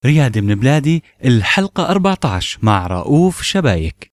ريادي من بلادي الحلقة 14 مع رؤوف شبايك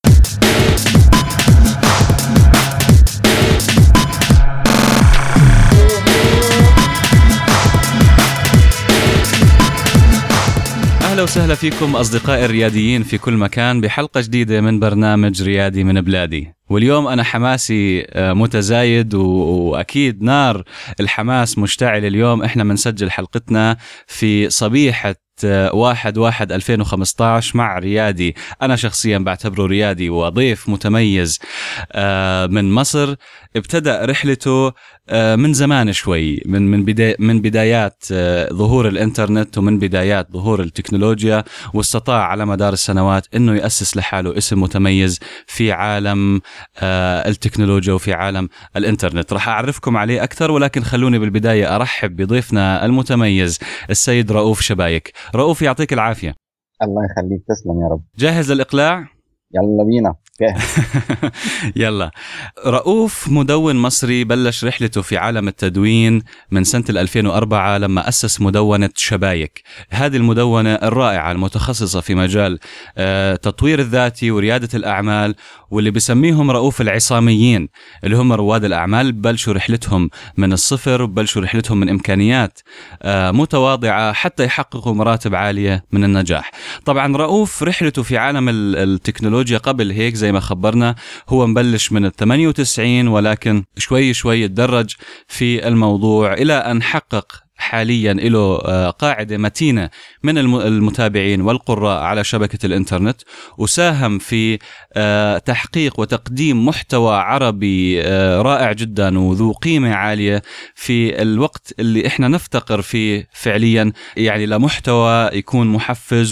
اهلا وسهلا فيكم اصدقائي الرياديين في كل مكان بحلقه جديده من برنامج ريادي من بلادي واليوم انا حماسي آه، متزايد و- واكيد نار الحماس مشتعل اليوم احنا بنسجل حلقتنا في صبيحه آه، واحد واحد 2015 مع ريادي أنا شخصيا بعتبره ريادي وضيف متميز آه، من مصر ابتدأ رحلته آه، من زمان شوي من من بداية من بدايات آه، ظهور الانترنت ومن بدايات ظهور التكنولوجيا واستطاع على مدار السنوات انه ياسس لحاله اسم متميز في عالم آه، التكنولوجيا وفي عالم الانترنت راح اعرفكم عليه اكثر ولكن خلوني بالبدايه ارحب بضيفنا المتميز السيد رؤوف شبايك رؤوف يعطيك العافيه الله يخليك تسلم يا رب جاهز للاقلاع يلا بينا جاهز يلا رؤوف مدون مصري بلش رحلته في عالم التدوين من سنة 2004 لما أسس مدونة شبايك هذه المدونة الرائعة المتخصصة في مجال آه، تطوير الذاتي وريادة الأعمال واللي بسميهم رؤوف العصاميين اللي هم رواد الأعمال ببلشوا رحلتهم من الصفر وبلشوا رحلتهم من إمكانيات آه، متواضعة حتى يحققوا مراتب عالية من النجاح طبعا رؤوف رحلته في عالم ال- التكنولوجيا قبل هيك زي ما خبرنا هو مبلش من ال 98 ولكن شوي شوي تدرج في الموضوع الى ان حقق حاليا له آه، قاعدة متينة من الم- المتابعين والقراء على شبكة الإنترنت وساهم في آه، تحقيق وتقديم محتوى عربي آه، رائع جدا وذو قيمة عالية في الوقت اللي احنا نفتقر فيه فعليا يعني لمحتوى يكون محفز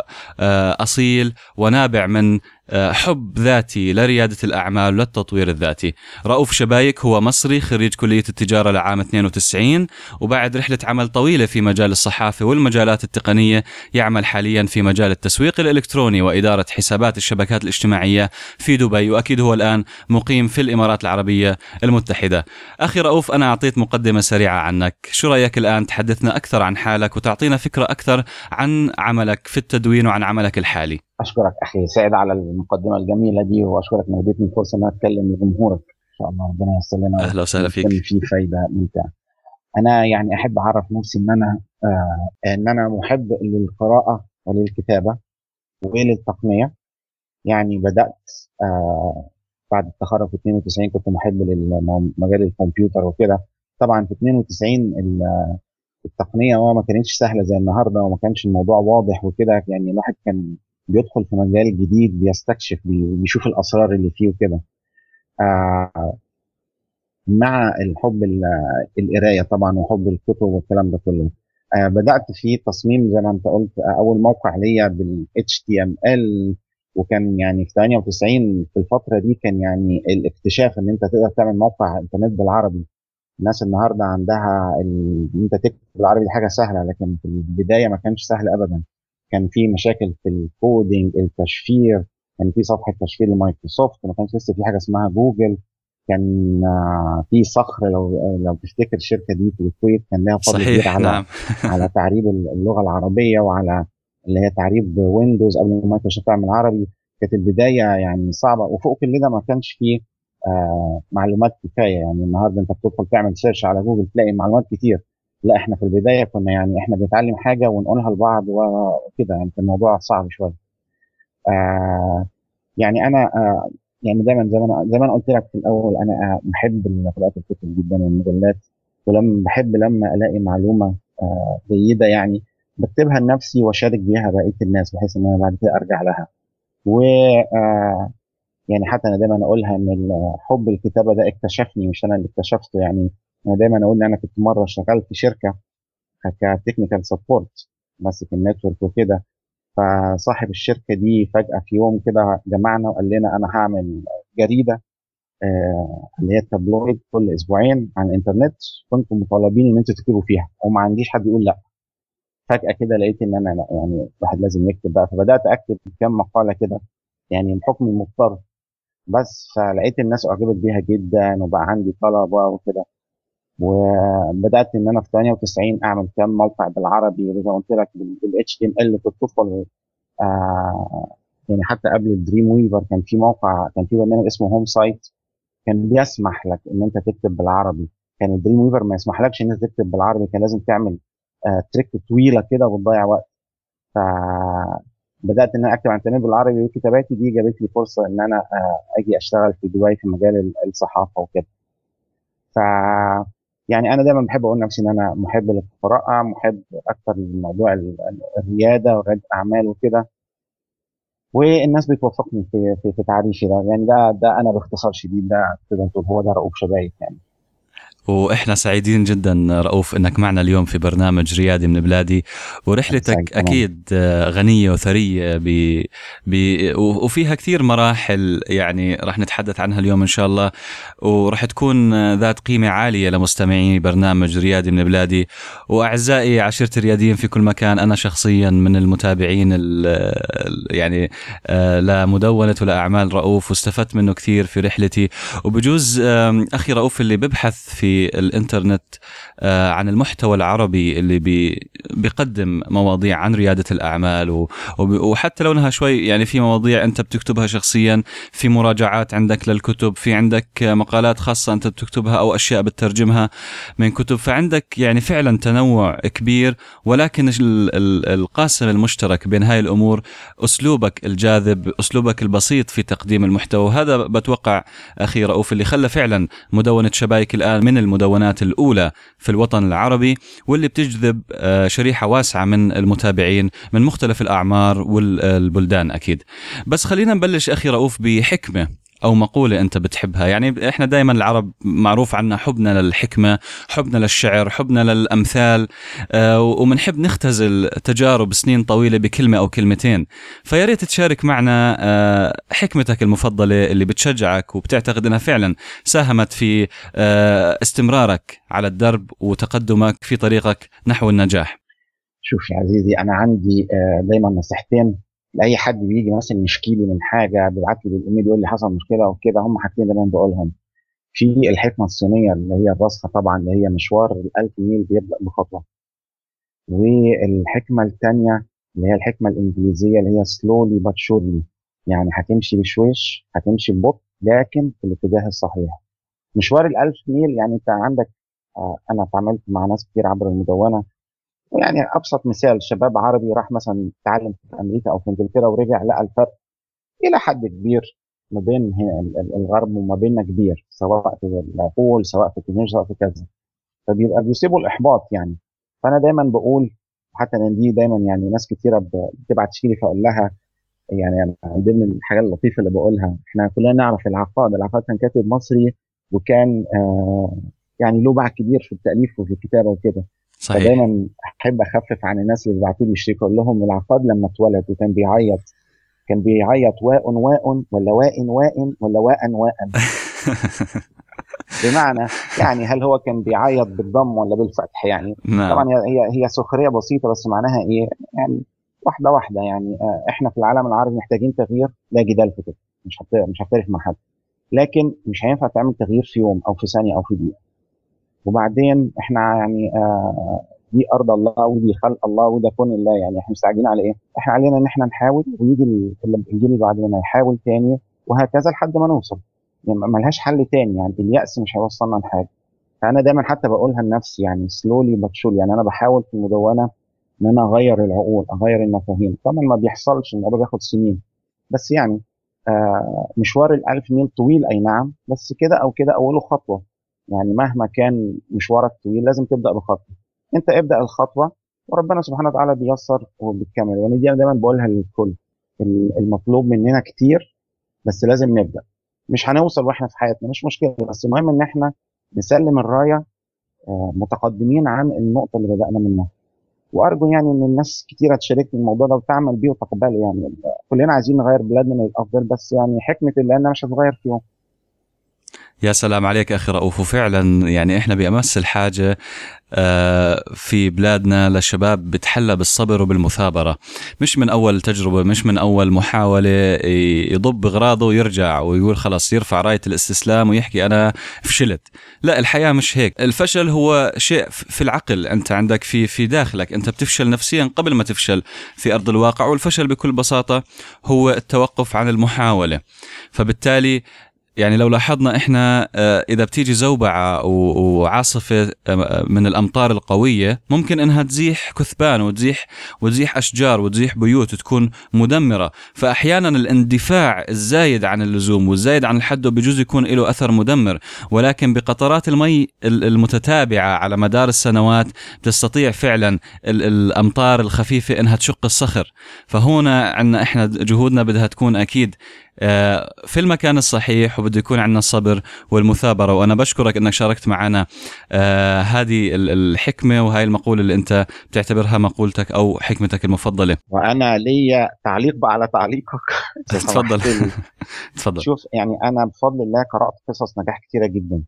وأصيل ونابع من آه، حب ذاتي لريادة الأعمال وللتطوير الذاتي رؤوف شبايك هو مصري خريج كلية التجارة لعام 92 وبعد رحلة عمل طويلة في مجال الصحافة والمجالات التقنية يعمل حاليا في مجال التسويق الإلكتروني وإدارة حسابات الشبكات الاجتماعية في دبي وأكيد هو الآن مقيم في الإمارات العربية المتحدة أخي رؤوف أنا أعطيت مقدمة سريعة عنك شو رأيك الآن تحدثنا أكثر عن حالك وتعطينا فكرة أكثر عن عملك في التدوين وعن عملك الحالي اشكرك اخي سعيد على المقدمه الجميله دي واشكرك انك اديتني الفرصه ان أنا اتكلم لجمهورك ان شاء الله ربنا ييسر لنا أهلا وسهلا فيك ويكون فيه فايده ممتعه انا يعني احب اعرف نفسي ان انا آه ان انا محب للقراءه وللكتابه وللتقنيه يعني بدات آه بعد التخرج في 92 كنت محب لمجال الكمبيوتر وكده طبعا في 92 ال- التقنيه هو ما كانتش سهله زي النهارده وما كانش الموضوع واضح وكده يعني الواحد كان بيدخل في مجال جديد بيستكشف بي- بيشوف الاسرار اللي فيه وكده آه مع الحب ال- القرايه طبعا وحب الكتب والكلام ده كله آه بدات في تصميم زي ما انت قلت آه اول موقع ليا بال HTML وكان يعني في 98 في الفتره دي كان يعني الاكتشاف ان انت تقدر تعمل موقع انترنت بالعربي الناس النهارده عندها ال- ان انت تكتب بالعربي دي حاجه سهله لكن في البدايه ما كانش سهل ابدا كان في مشاكل في الكودينج التشفير كان في صفحه تشفير لمايكروسوفت ما كانش لسه في حاجه اسمها جوجل كان آه، في صخر لو لو تفتكر الشركه دي في الكويت كان لها فضل كبير صحيح على نعم على تعريب اللغه العربيه وعلى اللي هي تعريب ويندوز قبل ما مايكروسوفت تعمل عربي كانت البدايه يعني صعبه وفوق كل ده ما كانش فيه آه معلومات كفايه يعني النهارده انت بتدخل تعمل سيرش على جوجل تلاقي معلومات كتير لا احنا في البدايه كنا يعني احنا بنتعلم حاجه ونقولها لبعض وكده يعني كان الموضوع صعب شويه آه يعني انا آه يعني دايما زي ما انا زي ما انا قلت لك في الاول انا آه بحب قراءه الكتب جدا والمجلات ولما بحب لما الاقي معلومه آه جيده يعني بكتبها لنفسي واشارك بيها بقيه الناس بحيث ان انا بعد كده ارجع لها و آه يعني حتى انا دايما اقولها ان ال- حب الكتابه ده اكتشفني مش انا اللي اكتشفته يعني انا دايما اقول ان انا كنت مره شغال في شركه كتكنيكال سبورت ماسك النتورك وكده فصاحب الشركه دي فجاه في يوم كده جمعنا وقال لنا انا هعمل جريده آه اللي هي تابلويد كل اسبوعين عن الانترنت كنتم مطالبين ان انتوا تكتبوا فيها وما عنديش حد يقول لا فجاه كده لقيت ان انا لا يعني الواحد لازم يكتب بقى فبدات اكتب كام مقاله كده يعني بحكم المضطر بس فلقيت الناس اعجبت بيها جدا وبقى عندي طلبه وكده وبدات ان انا في 98 اعمل كام موقع بالعربي زي ما قلت لك بالاتش تي ام ال في الطفل آه يعني حتى قبل الدريم ويفر كان في موقع كان في برنامج اسمه هوم سايت كان بيسمح لك ان انت تكتب بالعربي كان الدريم ويفر ما يسمحلكش ان انت تكتب بالعربي كان لازم تعمل آه تريك طويله كده وتضيع وقت ف بدات ان انا اكتب عن الانترنت بالعربي وكتاباتي دي جابت لي فرصه ان انا آه اجي اشتغل في دبي في مجال الصحافه وكده ف يعني انا دايما بحب اقول نفسي ان انا محب للقراءه محب اكثر لموضوع الرياده ورياده اعمال وكده والناس بتوافقني في في, في تعريفي ده يعني ده ده انا باختصار شديد ده تقدر تقول هو ده رؤوف شبايك يعني واحنا سعيدين جدا رؤوف انك معنا اليوم في برنامج ريادي من بلادي ورحلتك اكيد غنيه وثريه ب... ب... وفيها كثير مراحل يعني راح نتحدث عنها اليوم ان شاء الله وراح تكون ذات قيمه عاليه لمستمعي برنامج ريادي من بلادي واعزائي عشيره الرياديين في كل مكان انا شخصيا من المتابعين ال... يعني لمدونه ولاعمال رؤوف واستفدت منه كثير في رحلتي وبجوز اخي رؤوف اللي ببحث في الانترنت آه، عن المحتوى العربي اللي بي بيقدم مواضيع عن رياده الاعمال وحتى لو انها شوي يعني في مواضيع انت بتكتبها شخصيا في مراجعات عندك للكتب في عندك مقالات خاصه انت بتكتبها او اشياء بتترجمها من كتب فعندك يعني فعلا تنوع كبير ولكن القاسم المشترك بين هاي الامور اسلوبك الجاذب اسلوبك البسيط في تقديم المحتوى وهذا بتوقع اخي رؤوف اللي خلى فعلا مدونه شبايك الان من المدونات الاولى في الوطن العربي واللي بتجذب آه، شريحه واسعه من المتابعين من مختلف الاعمار والبلدان اكيد بس خلينا نبلش اخي رؤوف بحكمه او مقوله انت بتحبها يعني احنا دائما العرب معروف عنا حبنا للحكمه حبنا للشعر حبنا للامثال آه وبنحب نختزل تجارب سنين طويله بكلمه او كلمتين فيا ريت تشارك معنا آه حكمتك المفضله اللي بتشجعك وبتعتقد انها فعلا ساهمت في آه استمرارك على الدرب وتقدمك في طريقك نحو النجاح شوف يا عزيزي انا عندي آه، دايما نصيحتين لاي حد بيجي مثلا يشكي لي من حاجه بيبعت لي بالايميل يقول لي حصل مشكله وكده هم حاجتين اللي انا بقولهم في الحكمه الصينيه اللي هي الراسخه طبعا اللي هي مشوار ال1000 ميل بيبدا بخطوه والحكمه الثانيه اللي هي الحكمه الانجليزيه اللي هي سلولي بات شورلي يعني هتمشي بشويش هتمشي ببطء لكن في الاتجاه الصحيح مشوار ال1000 ميل يعني انت عندك آه انا اتعاملت مع ناس كتير عبر المدونه يعني ابسط مثال شباب عربي راح مثلا تعلم في امريكا او في انجلترا ورجع لقى الفرق الى حد كبير ما بين الغرب وما بيننا كبير سواء في العقول سواء في التكنولوجيا سواء في كذا فبيبقى بيصيبوا الاحباط يعني فانا دايما بقول حتى ان دي دايما يعني ناس كثيره بتبعت لي فاقول لها يعني من ضمن الحاجات اللطيفه اللي بقولها احنا كلنا نعرف العقاد العقاد كان كاتب مصري وكان آه يعني له باع كبير في التاليف وفي الكتابه وكده صحيح فدايما احب اخفف عن الناس اللي بيبعتوا لي يشتكوا اقول لهم العقاد لما اتولد وكان بيعيط كان بيعيط واء واء ولا واء واء ولا واء واء بمعنى يعني هل هو كان بيعيط بالضم ولا بالفتح يعني نعم. طبعا هي هي سخريه بسيطه بس معناها ايه يعني واحده واحده يعني آه، احنا في العالم العربي محتاجين تغيير لا جدال في كده مش مش هختلف مع حد لكن مش هينفع تعمل تغيير في يوم او في ثانيه او في دقيقه وبعدين احنا يعني آه دي ارض الله ودي خلق الله وده كون الله يعني احنا مستعجلين على ايه؟ احنا علينا ان احنا نحاول ويجي الجيل اللي بعدنا يحاول تاني وهكذا لحد ما نوصل يعني ملهاش حل تاني يعني اليأس مش هيوصلنا لحاجه فانا دايما حتى بقولها لنفسي يعني سلولي بتشول يعني انا بحاول في المدونه ان انا اغير العقول اغير المفاهيم طبعا ما بيحصلش الموضوع بياخد سنين بس يعني آه مشوار الألف ميل طويل أي نعم بس كده أو كده أوله خطوة يعني مهما كان مشوارك طويل لازم تبدا بخطوه انت ابدا الخطوه وربنا سبحانه وتعالى بيسر وبيكمل يعني دي انا دايما بقولها للكل المطلوب مننا كتير بس لازم نبدا مش هنوصل واحنا في حياتنا مش مشكله بس المهم ان احنا نسلم الرايه آه، متقدمين عن النقطه اللي بدانا منها وارجو يعني ان الناس كتيره تشاركني الموضوع ده وتعمل بيه وتقبله يعني كلنا عايزين نغير بلادنا للافضل بس يعني حكمه اللي انا مش هتغير في يوم يا سلام عليك اخي رؤوف وفعلا يعني احنا بامس الحاجه آه، في بلادنا للشباب بتحلى بالصبر وبالمثابرة مش من أول تجربة مش من أول محاولة يضب أغراضه ويرجع ويقول خلاص يرفع راية الاستسلام ويحكي أنا فشلت لا الحياة مش هيك الفشل هو شيء في العقل أنت عندك في في داخلك أنت بتفشل نفسيا قبل ما تفشل في أرض الواقع والفشل بكل بساطة هو التوقف عن المحاولة فبالتالي يعني لو لاحظنا احنا آه، اذا بتيجي زوبعه وعاصفه آه، من الامطار القويه ممكن انها تزيح كثبان وتزيح وتزيح اشجار وتزيح بيوت وتكون مدمره فاحيانا الاندفاع الزايد عن اللزوم والزايد عن الحد بجوز يكون له اثر مدمر ولكن بقطرات المي المتتابعه على مدار السنوات تستطيع فعلا الامطار الخفيفه انها تشق الصخر فهنا عندنا احنا جهودنا بدها تكون اكيد آه، في المكان الصحيح وبده يكون عندنا الصبر والمثابره وانا بشكرك انك شاركت معنا آه، هذه الحكمه وهي المقوله اللي انت بتعتبرها مقولتك او حكمتك المفضله وانا ليا تعليق بقى على تعليقك تفضل تفضل شوف يعني انا بفضل الله قرات قصص نجاح كثيره جدا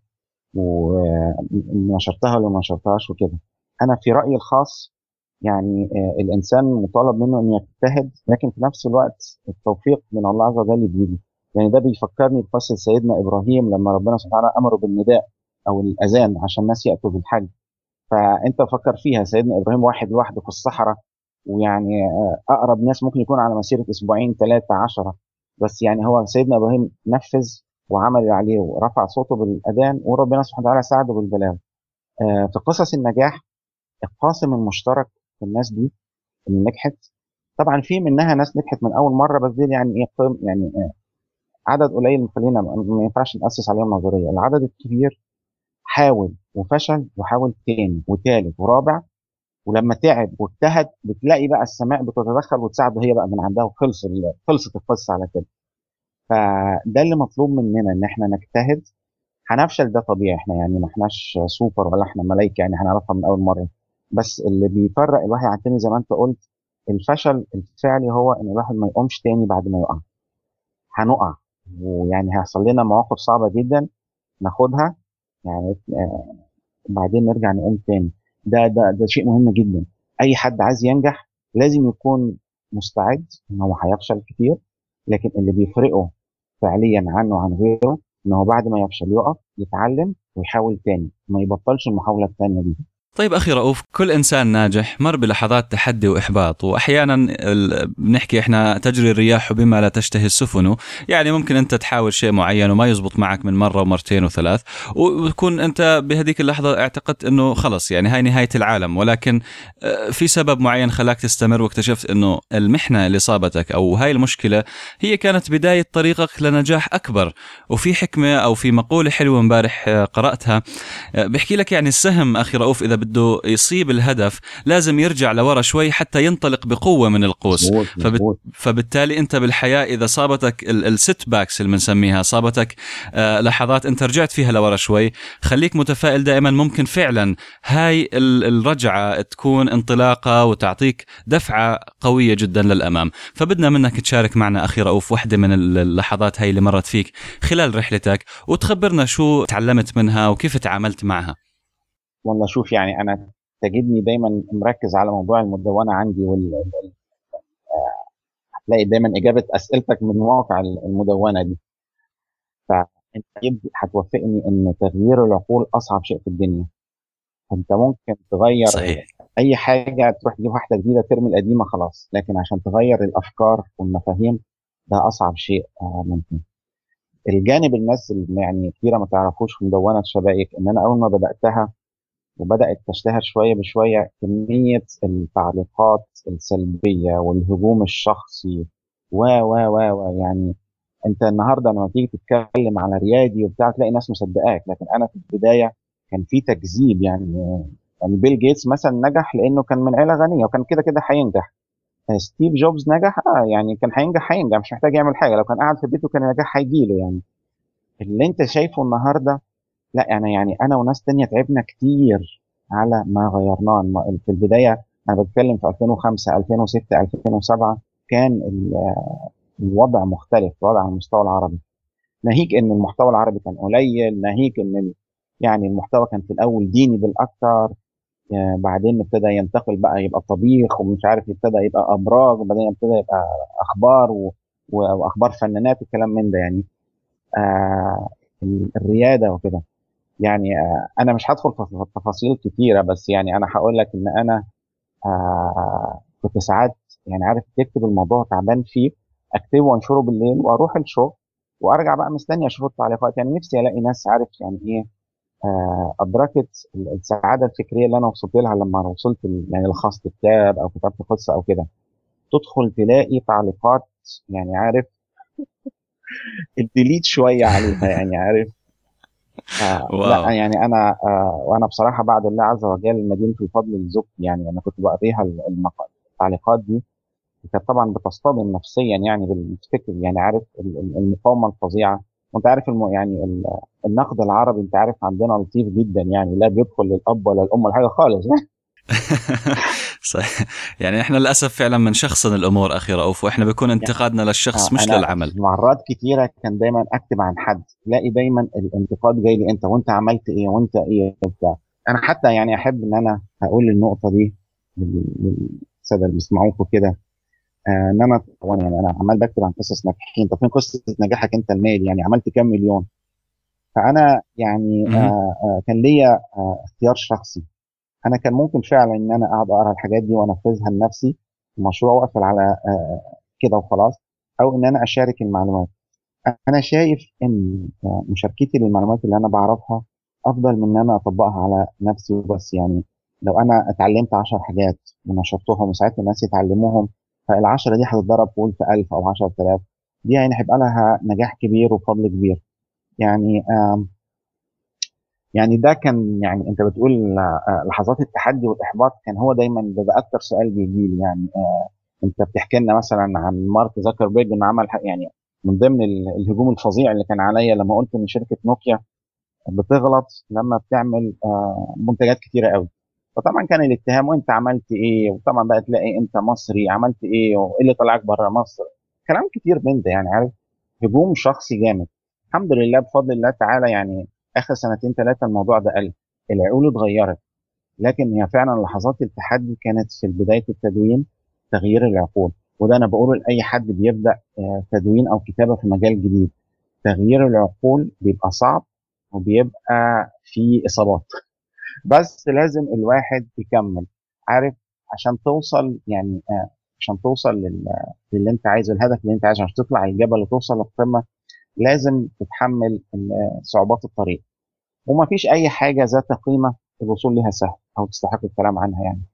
ونشرتها ولا ما نشرتهاش وكده انا في رايي الخاص يعني آه، الانسان مطالب منه ان يجتهد لكن في نفس الوقت التوفيق من الله عز وجل بيجي يعني ده بيفكرني بقصه سيدنا ابراهيم لما ربنا سبحانه وتعالى امره بالنداء او الاذان عشان الناس ياتوا بالحج فانت فكر فيها سيدنا ابراهيم واحد لوحده في الصحراء ويعني آه، اقرب ناس ممكن يكون على مسيره اسبوعين ثلاثه عشرة بس يعني هو سيدنا ابراهيم نفذ وعمل اللي عليه ورفع صوته بالاذان وربنا سبحانه وتعالى ساعده بالبلاغ آه، في قصص النجاح القاسم المشترك الناس دي اللي نجحت طبعا في منها ناس نجحت من اول مره بس دي يعني ايه يعني إيه عدد قليل خلينا ما ينفعش ناسس عليهم نظريه العدد الكبير حاول وفشل وحاول تاني وتالت ورابع ولما تعب واجتهد بتلاقي بقى السماء بتتدخل وتساعده هي بقى من عندها وخلص خلصت القصه على كده فده اللي مطلوب مننا ان احنا نجتهد هنفشل ده طبيعي احنا يعني ما احناش سوبر ولا احنا ملايكه يعني هنعرفها من اول مره بس اللي بيفرق الواحد عن التاني زي ما انت قلت الفشل الفعلي هو ان الواحد ما يقومش تاني بعد ما يقع هنقع ويعني هيحصل لنا مواقف صعبه جدا ناخدها يعني آه بعدين نرجع نقوم تاني ده ده ده شيء مهم جدا اي حد عايز ينجح لازم يكون مستعد ان هو هيفشل كتير لكن اللي بيفرقه فعليا عنه وعن غيره ان هو بعد ما يفشل يقف يتعلم ويحاول تاني ما يبطلش المحاوله الثانيه دي طيب اخي رؤوف كل انسان ناجح مر بلحظات تحدي واحباط واحيانا بنحكي احنا تجري الرياح بما لا تشتهي السفن يعني ممكن انت تحاول شيء معين وما يزبط معك من مره ومرتين وثلاث وتكون انت بهذيك اللحظه اعتقدت انه خلص يعني هاي نهايه العالم ولكن آه، في سبب معين خلاك تستمر واكتشفت انه المحنه اللي صابتك او هاي المشكله هي كانت بدايه طريقك لنجاح اكبر وفي حكمه او في مقوله حلوه امبارح آه، قراتها آه، بحكي لك يعني السهم اخي رؤوف اذا بده يصيب الهدف لازم يرجع لورا شوي حتى ينطلق بقوه من القوس فبت... فبالتالي انت بالحياه اذا صابتك الست باكس اللي بنسميها صابتك آه لحظات انت رجعت فيها لورا شوي خليك متفائل دائما ممكن فعلا هاي الرجعه تكون انطلاقه وتعطيك دفعه قويه جدا للامام فبدنا منك تشارك معنا اخي رؤوف وحده من اللحظات هاي اللي مرت فيك خلال رحلتك وتخبرنا شو تعلمت منها وكيف تعاملت معها والله شوف يعني انا تجدني دايما مركز على موضوع المدونه عندي وال آه، هتلاقي دايما اجابه اسئلتك من واقع المدونه دي فانت هتوافقني ان تغيير العقول اصعب شيء في الدنيا انت ممكن تغير صحيح. اي حاجه تروح تجيب واحده جديده ترمي القديمه خلاص لكن عشان تغير الافكار والمفاهيم ده اصعب شيء آه، ممكن الجانب الناس اللي يعني كثيره ما تعرفوش في مدونه شبائك ان انا اول ما بداتها وبدأت تشتهر شوية بشوية كمية التعليقات السلبية والهجوم الشخصي و و و و يعني انت النهارده لما تيجي تتكلم على ريادي وبتاع تلاقي ناس مصدقاك لكن انا في البدايه كان في تكذيب يعني يعني بيل جيتس مثلا نجح لانه كان من عيله غنيه وكان كده كده هينجح ستيف جوبز نجح اه يعني كان هينجح هينجح مش محتاج يعمل حاجه لو كان قاعد في بيته كان النجاح هيجيله يعني اللي انت شايفه النهارده لا انا يعني انا وناس تانية تعبنا كتير على ما غيرناه في البدايه انا بتكلم في 2005 2006 2007 كان الوضع مختلف الوضع على المستوى العربي ناهيك ان المحتوى العربي كان قليل ناهيك ان يعني المحتوى كان في الاول ديني بالاكثر يعني بعدين ابتدى ينتقل بقى يبقى طبيخ ومش عارف ابتدى يبقى ابراج وبعدين ابتدى يبقى اخبار و... واخبار فنانات وكلام من ده يعني آه الرياده وكده يعني آه انا مش هدخل في تفاصيل كتيره بس يعني انا هقول لك ان انا آه كنت ساعات يعني عارف تكتب الموضوع تعبان فيه اكتبه وانشره بالليل واروح الشغل وارجع بقى مستني اشوف التعليقات يعني نفسي الاقي ناس عارف يعني ايه آه ادركت السعاده الفكريه اللي انا وصلت لها لما وصلت يعني لخصت كتاب او كتبت قصه او كده تدخل تلاقي تعليقات يعني عارف الديليت شويه عليها يعني عارف آه لا يعني انا آه وانا بصراحه بعد الله عز وجل مدينه الفضل لزوجتي يعني انا كنت بقريها التعليقات دي كانت طبعا بتصطدم نفسيا يعني بالفكر يعني عارف المقاومه الفظيعه وانت عارف الم... يعني النقد العربي انت عارف عندنا لطيف جدا يعني لا بيدخل للاب ولا الام ولا حاجه خالص صحيح يعني احنا للاسف فعلا بنشخصن الامور اخي رؤوف واحنا بيكون يعني انتقادنا للشخص آه مش للعمل مرات كثيره كان دايما اكتب عن حد تلاقي دايما الانتقاد جاي لي انت وانت عملت ايه وانت ايه وبتاع انا حتى يعني احب ان انا اقول النقطه دي للساده اللي بيسمعوك وكده آه ان انا يعني انا عمال بكتب عن قصص ناجحين طب فين قصه نجاحك انت المالي يعني عملت كام مليون فانا يعني آه آه كان ليا آه اختيار شخصي انا كان ممكن فعلا ان انا اقعد اقرا الحاجات دي وانفذها لنفسي المشروع واقفل على آه كده وخلاص او ان انا اشارك المعلومات انا شايف ان مشاركتي للمعلومات اللي انا بعرفها افضل من ان انا اطبقها على نفسي وبس يعني لو انا اتعلمت 10 حاجات ونشرتهم وساعدت الناس يتعلموهم فالعشرة دي هتتضرب قول في 1000 أو 10000 دي يعني هيبقى لها نجاح كبير وفضل كبير يعني يعني ده كان يعني انت بتقول لحظات التحدي والاحباط كان هو دايما بيبقى اكتر سؤال بيجي لي يعني انت بتحكي لنا مثلا عن مارك زكربيرج انه عمل يعني من ضمن الهجوم الفظيع اللي كان عليا لما قلت ان شركه نوكيا بتغلط لما بتعمل منتجات كتيره قوي فطبعا كان الاتهام وانت عملت ايه وطبعا بقى تلاقي انت مصري عملت ايه وايه اللي طلعك بره مصر كلام كتير من ده يعني عارف هجوم شخصي جامد الحمد لله بفضل الله تعالى يعني اخر سنتين ثلاثه الموضوع ده قل العقول اتغيرت لكن هي فعلا لحظات التحدي كانت في بدايه التدوين تغيير العقول وده انا بقوله لاي حد بيبدا تدوين او كتابه في مجال جديد تغيير العقول بيبقى صعب وبيبقى فيه اصابات بس لازم الواحد يكمل عارف عشان توصل يعني آه عشان توصل لل... للي انت عايزه الهدف اللي انت عايزه عشان تطلع الجبل وتوصل للقمه لازم تتحمل صعوبات الطريق وما فيش اي حاجه ذات قيمه الوصول لها سهل او تستحق الكلام عنها يعني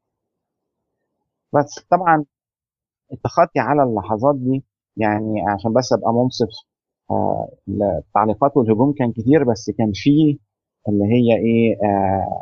بس طبعا اتخذتي على اللحظات دي يعني عشان بس ابقى منصف آه التعليقات والهجوم كان كتير بس كان فيه اللي هي ايه آه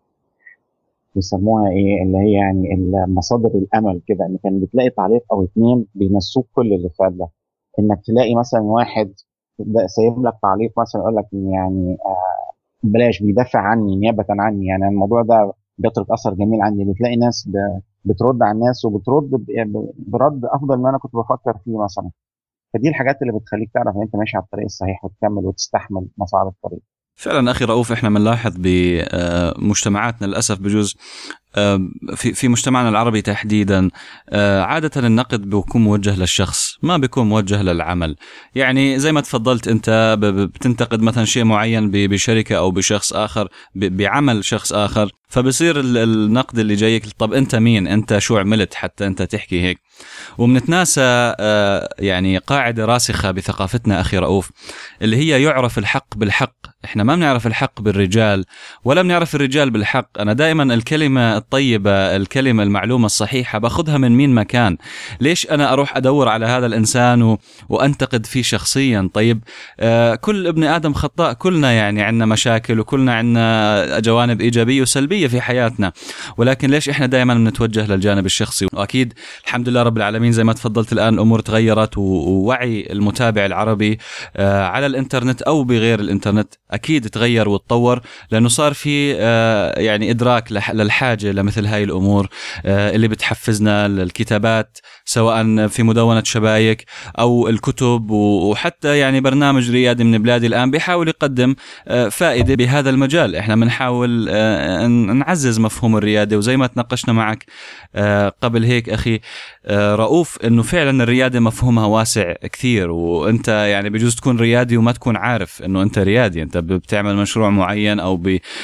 بيسموها ايه اللي هي يعني مصادر الامل كده ان كان بتلاقي تعليق او اتنين بينسوك كل اللي فات ده انك تلاقي مثلا واحد سايب لك تعليق مثلا يقول لك يعني آه بلاش بيدافع عني نيابه عني يعني الموضوع ده بيترك اثر جميل عندي بتلاقي ناس بترد على الناس وبترد برد افضل ما انا كنت بفكر فيه مثلا فدي الحاجات اللي بتخليك تعرف ان انت ماشي على الطريق الصحيح وتكمل وتستحمل مصاعب الطريق فعلا اخي رؤوف احنا بنلاحظ بمجتمعاتنا للاسف بجوز في في مجتمعنا العربي تحديدا عاده النقد بيكون موجه للشخص ما بيكون موجه للعمل يعني زي ما تفضلت انت بتنتقد مثلا شيء معين بشركه او بشخص اخر بعمل شخص اخر فبصير النقد اللي جايك طب انت مين انت شو عملت حتى انت تحكي هيك وبنتناسى يعني قاعده راسخه بثقافتنا اخي رؤوف اللي هي يعرف الحق بالحق احنا ما بنعرف الحق بالرجال ولا بنعرف الرجال بالحق انا دائما الكلمه الطيبه الكلمه المعلومه الصحيحه باخذها من مين ما كان ليش انا اروح ادور على هذا الانسان و... وانتقد فيه شخصيا طيب آه كل ابن ادم خطاء كلنا يعني عندنا مشاكل وكلنا عندنا جوانب ايجابيه وسلبيه في حياتنا ولكن ليش احنا دائما بنتوجه للجانب الشخصي واكيد الحمد لله رب العالمين زي ما تفضلت الان الامور تغيرت ووعي المتابع العربي آه على الانترنت او بغير الانترنت اكيد تغير وتطور لانه صار في آه يعني ادراك للحاجه بحاجه لمثل هاي الامور آه، اللي بتحفزنا الكتابات سواء في مدونه شبايك او الكتب وحتى يعني برنامج ريادي من بلادي الان بيحاول يقدم آه، فائده بهذا المجال احنا بنحاول نعزز مفهوم الرياده وزي ما تناقشنا معك قبل هيك اخي رؤوف انه فعلا الرياده مفهومها واسع كثير وانت يعني بجوز تكون ريادي وما تكون عارف انه انت ريادي انت بتعمل مشروع معين او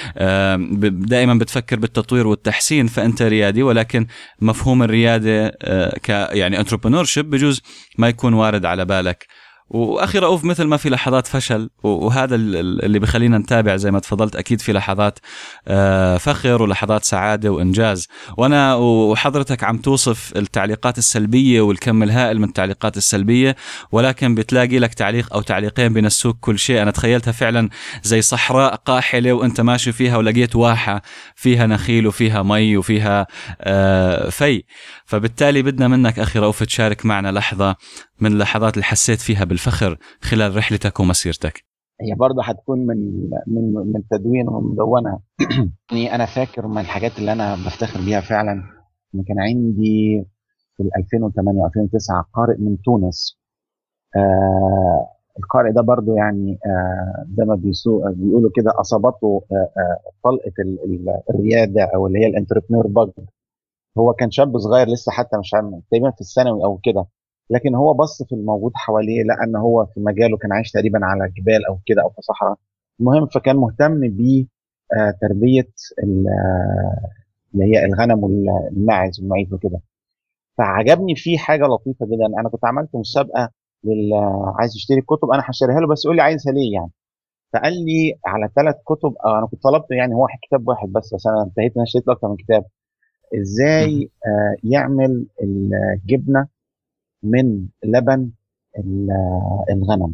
دائما بتفكر بالتطوير والتحسين فانت ريادي ولكن مفهوم الرياده آه، ك يعني انتربرنور بجوز ما يكون وارد على بالك واخي رؤوف مثل ما في لحظات فشل وهذا اللي بخلينا نتابع زي ما تفضلت اكيد في لحظات آه، فخر ولحظات سعاده وانجاز وانا وحضرتك عم توصف التعليقات السلبيه والكم الهائل من التعليقات السلبيه ولكن بتلاقي لك تعليق او تعليقين بنسوك كل شيء انا تخيلتها فعلا زي صحراء قاحله وانت ماشي فيها ولقيت واحه فيها نخيل وفيها مي وفيها آه، في فبالتالي بدنا منك اخي رؤوف تشارك معنا لحظه من اللحظات اللي حسيت فيها بالفخر خلال رحلتك ومسيرتك هي برضه هتكون من من من تدوين ومدونه يعني انا فاكر من الحاجات اللي انا بفتخر بيها فعلا ان كان عندي في 2008 2009 قارئ من تونس آه القارئ ده برضه يعني آه زي ما بيقولوا كده اصابته آه آه طلقه الرياده او اللي هي الانتربرنور باج هو كان شاب صغير لسه حتى مش عارف تقريبا في الثانوي او كده لكن هو بص في الموجود حواليه لقى ان هو في مجاله كان عايش تقريبا على جبال او كده او في صحراء المهم فكان مهتم بتربيه اللي هي الغنم والماعز والمعيز وكده فعجبني فيه حاجه لطيفه جدا انا كنت عملت مسابقه لل عايز يشتري كتب انا هشتريها له بس يقول لي عايزها ليه يعني فقال لي على ثلاث كتب انا كنت طلبت يعني هو كتاب واحد بس بس انا انتهيت ان انا اشتريت اكتر من كتاب ازاي آه يعمل الجبنه من لبن الغنم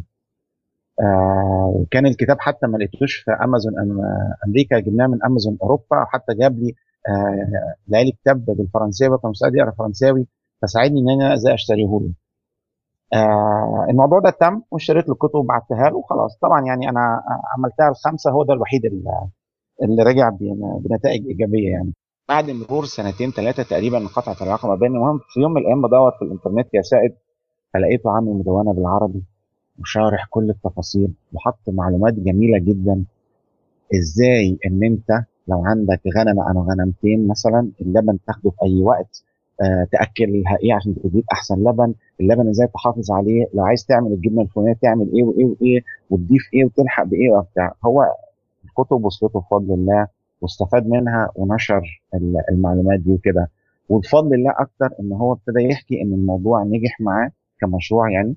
آه وكان الكتاب حتى ما لقيتوش في امازون امريكا جبناه من امازون اوروبا حتى جاب لي آه لي كتاب بالفرنساوي كان مستعد يقرا فرنساوي فساعدني ان انا ازاي اشتريه له آه الموضوع ده تم واشتريت له الكتب وبعتها له وخلاص طبعا يعني انا عملتها الخمسه هو ده الوحيد اللي, اللي رجع بنتائج ايجابيه يعني بعد مرور سنتين ثلاثه تقريبا انقطعت العلاقه ما بيننا المهم في يوم من الايام بدور في الانترنت يا سائد فلقيته عامل مدونه بالعربي وشارح كل التفاصيل وحط معلومات جميله جدا ازاي ان انت لو عندك غنمه او غنمتين مثلا اللبن تاخده في اي وقت آه تاكلها ايه عشان تديك احسن لبن اللبن ازاي تحافظ عليه لو عايز تعمل الجبنه الفلانيه تعمل ايه وايه وايه وتضيف ايه وتلحق بايه وبتاع هو الكتب وصلته بفضل الله واستفاد منها ونشر المعلومات دي وكده وبفضل الله اكتر ان هو ابتدى يحكي ان الموضوع نجح معاه كمشروع يعني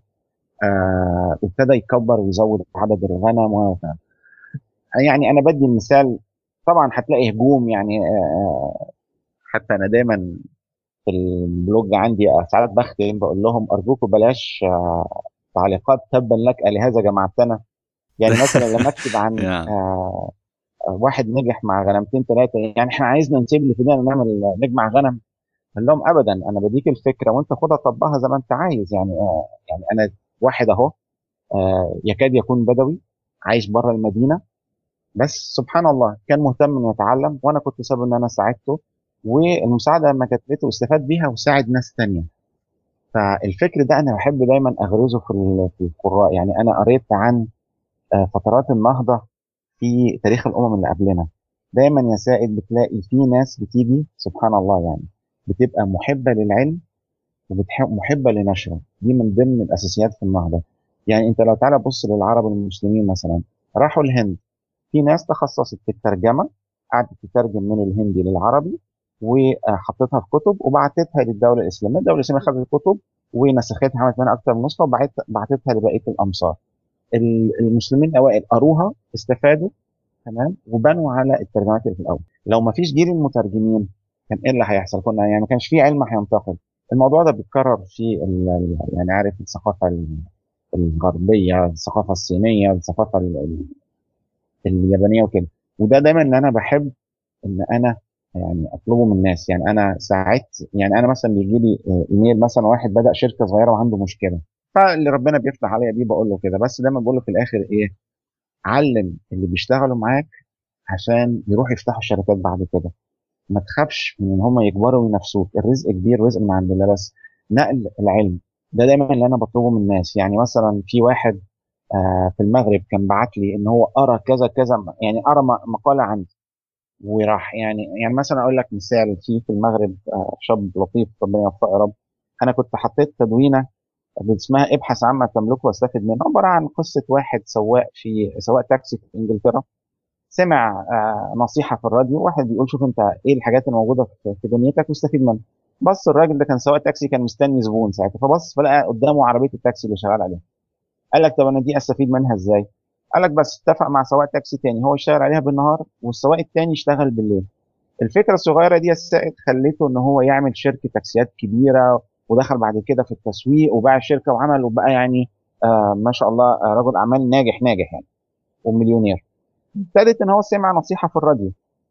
آه وابتدى يكبر ويزود عدد الغنم و يعني انا بدي المثال طبعا هتلاقي هجوم يعني آه حتى انا دايما في البلوج عندي ساعات بختم بقول لهم ارجوكم بلاش آه تعليقات تبا لك لهذا جمعتنا يعني مثلا لما اكتب عن آه واحد نجح مع غنمتين ثلاثه يعني احنا عايزنا نسيب اللي في نعمل نجمع غنم قال لهم ابدا انا بديك الفكره وانت خدها طبقها زي ما انت عايز يعني آه يعني انا واحد اهو آه يكاد يكون بدوي عايش بره المدينه بس سبحان الله كان مهتم انه يتعلم وانا كنت سبب ان انا ساعدته والمساعده لما كانت لقيته واستفاد بيها وساعد ناس تانية فالفكر ده انا بحب دايما اغرزه في القراء يعني انا قريت عن آه فترات النهضه في تاريخ الامم اللي قبلنا دايما يا سائد بتلاقي في ناس بتيجي سبحان الله يعني بتبقى محبه للعلم ومحبه لنشره دي من ضمن الاساسيات في النهضه يعني انت لو تعالى بص للعرب المسلمين مثلا راحوا الهند في ناس تخصصت في الترجمه قعدت تترجم من الهندي للعربي وحطيتها في كتب وبعتتها للدوله الاسلاميه، الدوله الاسلاميه خدت الكتب ونسختها عملت منها اكثر من نسخه وبعتتها لبقيه الامصار. المسلمين الاوائل قروها استفادوا تمام وبنوا على الترجمات اللي في الاول لو ما فيش جيل المترجمين كان ايه اللي هيحصل كنا يعني ما كانش في علم هينتقل الموضوع ده بيتكرر في يعني عارف الثقافه الغربيه الثقافه الصينيه الثقافه اليابانيه وكده وده دايما ان انا بحب ان انا يعني اطلبه من الناس يعني انا ساعات يعني انا مثلا بيجي لي ايميل مثلا واحد بدا شركه صغيره وعنده مشكله فاللي ربنا بيفتح عليا بيه بقول له كده بس دايما بقول له في الاخر ايه علم اللي بيشتغلوا معاك عشان يروحوا يفتحوا الشركات بعد كده ما تخافش من ان هم يكبروا وينافسوك الرزق كبير رزق من عند الله بس نقل العلم ده دايما اللي انا بطلبه من الناس يعني مثلا في واحد آه في المغرب كان بعت لي ان هو قرا كذا كذا يعني قرا مقاله عندي وراح يعني يعني مثلا اقول لك مثال في في المغرب آه شاب لطيف ربنا يوفقه يا رب انا كنت حطيت تدوينه اسمها ابحث عما تملكه واستفد منه عباره عن قصه واحد سواق في سواق تاكسي في انجلترا سمع آه نصيحه في الراديو واحد بيقول شوف انت ايه الحاجات الموجوده في دنيتك واستفيد منها بص الراجل ده كان سواق تاكسي كان مستني زبون ساعتها فبص فلقى قدامه عربيه التاكسي اللي شغال عليها قال لك طب انا دي استفيد منها ازاي؟ قال لك بس اتفق مع سواق تاكسي تاني هو يشتغل عليها بالنهار والسواق التاني يشتغل بالليل الفكره الصغيره دي السائد خليته ان هو يعمل شركه تاكسيات كبيره ودخل بعد كده في التسويق وباع الشركه وعمل وبقى يعني آه ما شاء الله آه رجل اعمال ناجح ناجح يعني ومليونير ابتدت ان هو سمع نصيحه في الراديو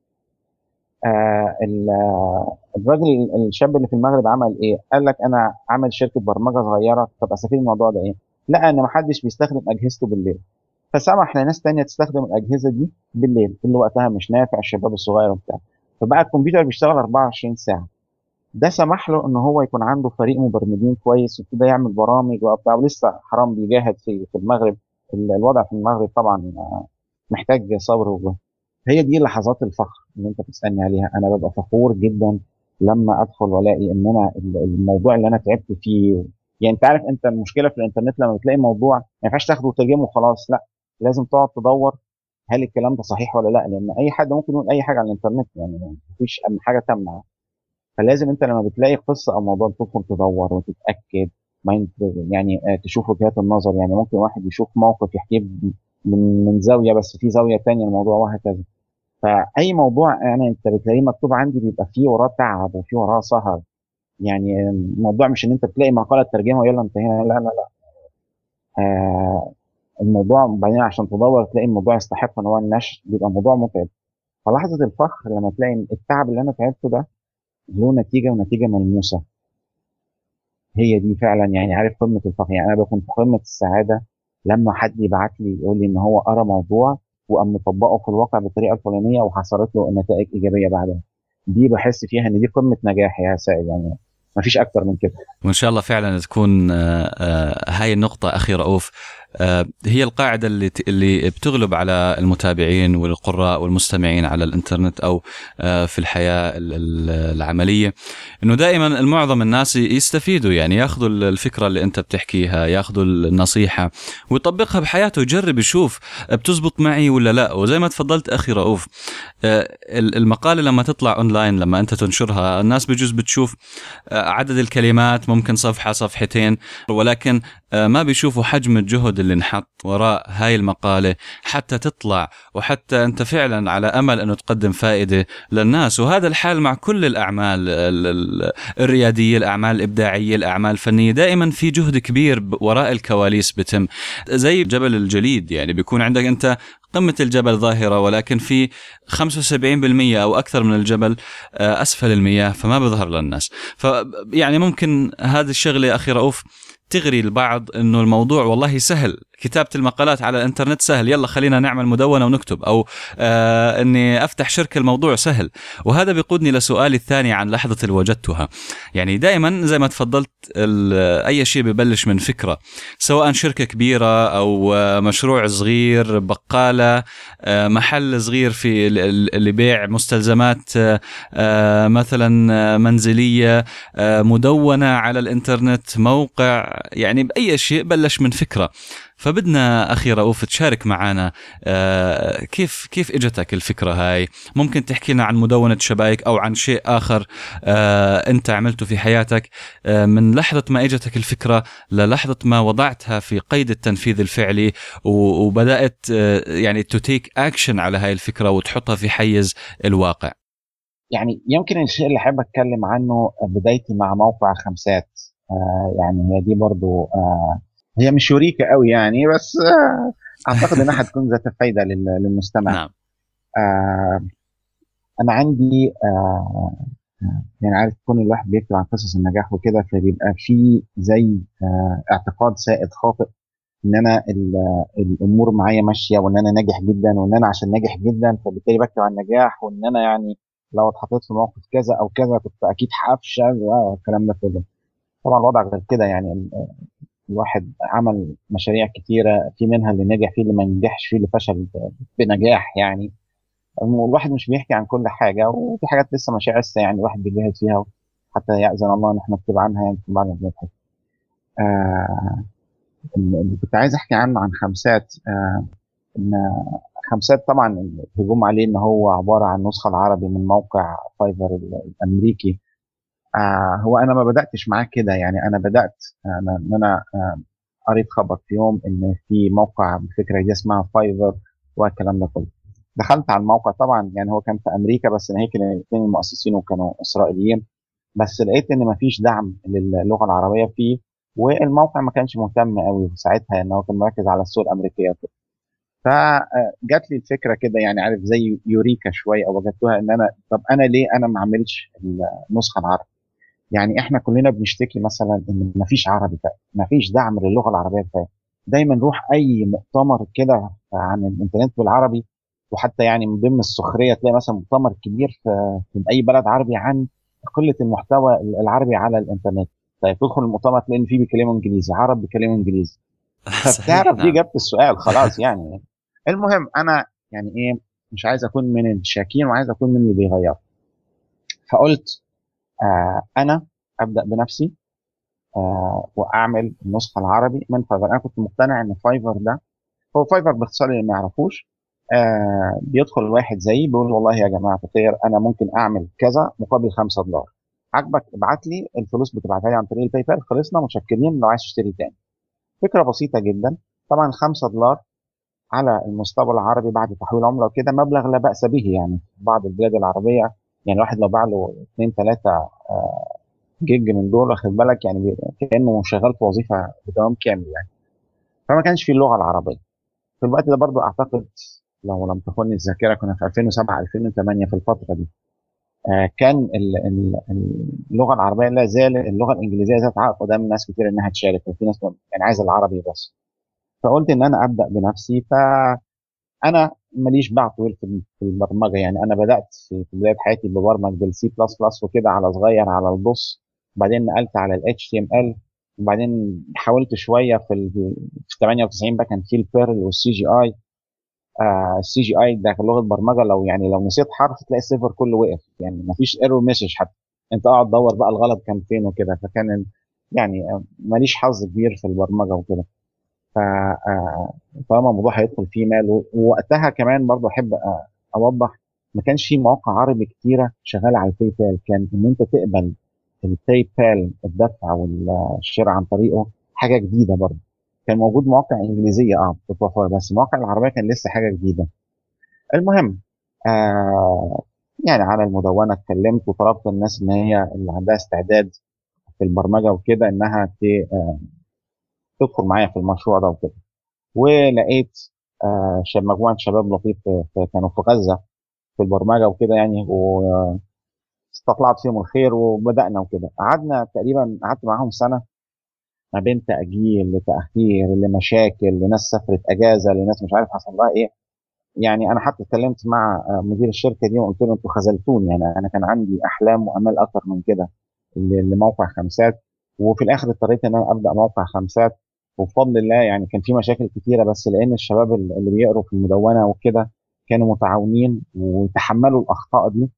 آه الراجل الشاب اللي في المغرب عمل ايه؟ قال لك انا عامل شركه برمجه صغيره طب استفيد من الموضوع ده ايه؟ لقى ان محدش بيستخدم اجهزته بالليل فسمح لناس تانية تستخدم الاجهزه دي بالليل اللي وقتها مش نافع الشباب الصغير وبتاع فبقى الكمبيوتر بيشتغل 24 ساعه ده سمح له ان هو يكون عنده فريق مبرمجين كويس وابتدى يعمل برامج وبتاع ولسه حرام بيجاهد في في المغرب الوضع في المغرب طبعا محتاج صبر وجهد هي دي لحظات الفخر اللي انت بتسالني عليها انا ببقى فخور جدا لما ادخل والاقي ان انا الموضوع اللي انا تعبت فيه يعني انت عارف انت المشكله في الانترنت لما بتلاقي موضوع ما ينفعش تاخده وترجمه وخلاص لا لازم تقعد تدور هل الكلام ده صحيح ولا لا لان اي حد ممكن يقول اي حاجه على الانترنت يعني مفيش حاجه تامنه فلازم انت لما بتلاقي قصه او موضوع تدخل تدور وتتاكد ما يعني تشوف وجهات النظر يعني ممكن واحد يشوف موقف يحكيه من من زاويه بس في زاويه ثانيه الموضوع وهكذا فاي موضوع يعني انت بتلاقيه مكتوب عندي بيبقى فيه وراه تعب وفيه وراه سهر يعني الموضوع مش ان انت تلاقي مقاله ترجمه ويلا انتهينا لا لا لا آه الموضوع بعدين عشان تدور تلاقي الموضوع يستحق ان هو النشر بيبقى موضوع متعب فلحظه الفخر لما تلاقي التعب اللي انا تعبته ده له نتيجه ونتيجه ملموسه هي دي فعلا يعني عارف قمه الفخر يعني انا بكون في قمه السعاده لما حد يبعت لي يقول لي ان هو قرا موضوع وقام مطبقه في الواقع بالطريقه الفلانيه وحصلت له نتائج ايجابيه بعدها دي بحس فيها ان دي قمه نجاح يا سائل يعني ما فيش اكتر من كده وان شاء الله فعلا تكون هاي النقطه اخي رؤوف هي القاعدة اللي اللي بتغلب على المتابعين والقراء والمستمعين على الانترنت او في الحياة العملية انه دائما المعظم الناس يستفيدوا يعني ياخذوا الفكرة اللي انت بتحكيها ياخذوا النصيحة ويطبقها بحياته يجرب يشوف بتزبط معي ولا لا وزي ما تفضلت اخي رؤوف المقالة لما تطلع اونلاين لما انت تنشرها الناس بجوز بتشوف عدد الكلمات ممكن صفحة صفحتين ولكن ما بيشوفوا حجم الجهد اللي انحط وراء هاي المقالة حتى تطلع وحتى أنت فعلا على أمل أنه تقدم فائدة للناس وهذا الحال مع كل الأعمال الريادية الأعمال الإبداعية الأعمال الفنية دائما في جهد كبير وراء الكواليس بتم زي جبل الجليد يعني بيكون عندك أنت قمة الجبل ظاهرة ولكن في 75% أو أكثر من الجبل أسفل المياه فما بيظهر للناس فيعني ممكن هذه الشغلة أخي رؤوف تغري البعض انه الموضوع والله سهل كتابه المقالات على الانترنت سهل يلا خلينا نعمل مدونه ونكتب او آه اني افتح شركه الموضوع سهل وهذا بيقودني لسؤالي الثاني عن لحظه اللي وجدتها يعني دائما زي ما تفضلت اي شيء ببلش من فكره سواء شركه كبيره او مشروع صغير بقاله آه محل صغير في اللي بيع مستلزمات آه مثلا منزليه مدونه على الانترنت موقع يعني باي شيء بلش من فكره فبدنا اخي رؤوف تشارك معنا آه كيف كيف اجتك الفكره هاي ممكن تحكي لنا عن مدونه شبايك او عن شيء اخر آه انت عملته في حياتك آه من لحظه ما اجتك الفكره للحظه ما وضعتها في قيد التنفيذ الفعلي وبدات يعني تو تيك اكشن على هاي الفكره وتحطها في حيز الواقع يعني يمكن الشيء اللي حابب اتكلم عنه بدايتي مع موقع خمسات آه يعني هي دي برضو آه هي مش شريكه قوي يعني بس آه اعتقد انها هتكون ذات فايده للمستمع نعم آه انا عندي آه يعني عارف كون الواحد بيكتب عن قصص النجاح وكده فبيبقى في زي آه اعتقاد سائد خاطئ ان انا الامور معايا ماشيه وان انا ناجح جدا وان انا عشان ناجح جدا فبالتالي بكتب عن النجاح وان انا يعني لو اتحطيت في موقف كذا او كذا كنت اكيد هفشل والكلام ده كله طبعا الوضع غير كده يعني ال- الواحد عمل مشاريع كتيره في منها اللي نجح فيه اللي ما نجحش فيه اللي فشل ب- بنجاح يعني والواحد مش بيحكي عن كل حاجه وفي حاجات لسه ماشيه لسه يعني الواحد بيجاهد فيها حتى يأذن الله ان احنا نكتب عنها يعني في بعض المباحث. آه اللي كنت عايز احكي عنه عن خمسات آه ان خمسات طبعا الهجوم عليه ان هو عباره عن نسخه العربي من موقع فايفر الامريكي آه هو انا ما بداتش معاه كده يعني انا بدات انا ان انا آه قريت خبر في يوم ان في موقع بفكره دي اسمها فايفر والكلام ده كله دخلت على الموقع طبعا يعني هو كان في امريكا بس هيك الاثنين المؤسسين كانوا اسرائيليين بس لقيت ان مفيش دعم للغه العربيه فيه والموقع ما كانش مهتم قوي ساعتها ان هو كان مركز على السوق الامريكيه وكده فجات لي الفكره كده يعني عارف زي يوريكا شويه او وجدتها ان انا طب انا ليه انا ما اعملش النسخه العربي يعني احنا كلنا بنشتكي مثلا ان ما فيش عربي كفايه ما فيش دعم للغه العربيه كفايه دايما نروح اي مؤتمر كده عن الانترنت بالعربي وحتى يعني من ضمن السخريه تلاقي مثلا مؤتمر كبير في, في اي بلد عربي عن قله المحتوى العربي على الانترنت طيب تدخل المؤتمر تلاقي ان فيه بيتكلموا انجليزي عرب بيتكلموا انجليزي فبتعرف دي اجابه السؤال خلاص يعني المهم انا يعني ايه مش عايز اكون من الشاكين وعايز اكون من اللي بيغير فقلت آه انا ابدا بنفسي آه واعمل النسخه العربي من فايفر انا كنت مقتنع ان فايفر ده هو فايفر باختصار اللي ما يعرفوش آه بيدخل واحد زيي بيقول والله يا جماعه الخير انا ممكن اعمل كذا مقابل 5 دولار عجبك ابعت لي الفلوس بتبعتها لي عن طريق الباي بال خلصنا متشكرين لو عايز تشتري تاني فكره بسيطه جدا طبعا 5 دولار على المستوى العربي بعد تحويل عمله وكده مبلغ لا باس به يعني في بعض البلاد العربيه يعني الواحد لو باع له 2 3 جيج من دول واخد بالك يعني كانه شغال في وظيفه بدوام كامل يعني فما كانش في اللغه العربيه في الوقت ده برضو اعتقد لو لم تخني الذاكره كنا في 2007 2008 في الفتره دي آه كان اللغه العربيه لا زال اللغه الانجليزيه ذات عائق قدام ناس كتير انها تشارك وفي ناس يعني عايزه العربي بس فقلت ان انا ابدا بنفسي فانا ماليش باع طويل في البرمجه يعني انا بدات في بدايه حياتي ببرمج بالسي بلس بلس وكده على صغير على البص وبعدين نقلت على الاتش تي ام ال وبعدين حاولت شويه في في 98 بقى كان في البيرل والسي جي اي السي جي اي ده لغه برمجه لو يعني لو نسيت حرف تلاقي السيرفر كله وقف يعني ما فيش ايرور مسج حتى انت اقعد دور بقى الغلط كان فين وكده فكان يعني ماليش حظ كبير في البرمجه وكده ف طالما الموضوع هيدخل فيه مال ووقتها كمان برضه احب اوضح ما كانش في مواقع عربي كتيره شغاله على الباي بال كان ان انت تقبل الباي بال الدفع والشراء عن طريقه حاجه جديده برضه كان موجود مواقع انجليزيه اه بتوفر بس المواقع العربيه كان لسه حاجه جديده المهم آه يعني على المدونه اتكلمت وطلبت الناس ان هي اللي عندها استعداد في البرمجه وكده انها آه تدخل معايا في المشروع ده وكده ولقيت آه مجموعه شباب لطيف كانوا في غزه في البرمجه وكده يعني واستطلعت فيهم الخير وبدانا وكده قعدنا تقريبا قعدت معاهم سنه ما بين تاجيل لتاخير لمشاكل لناس سافرت اجازه لناس مش عارف حصل لها ايه يعني انا حتى اتكلمت مع مدير الشركه دي وقلت له انتوا خذلتوني يعني انا كان عندي احلام وامال اكتر من كده لموقع خمسات وفي الاخر اضطريت ان انا ابدا موقع خمسات وبفضل الله يعني كان في مشاكل كتيره بس لان الشباب اللي بيقروا في المدونه وكده كانوا متعاونين وتحملوا الاخطاء دي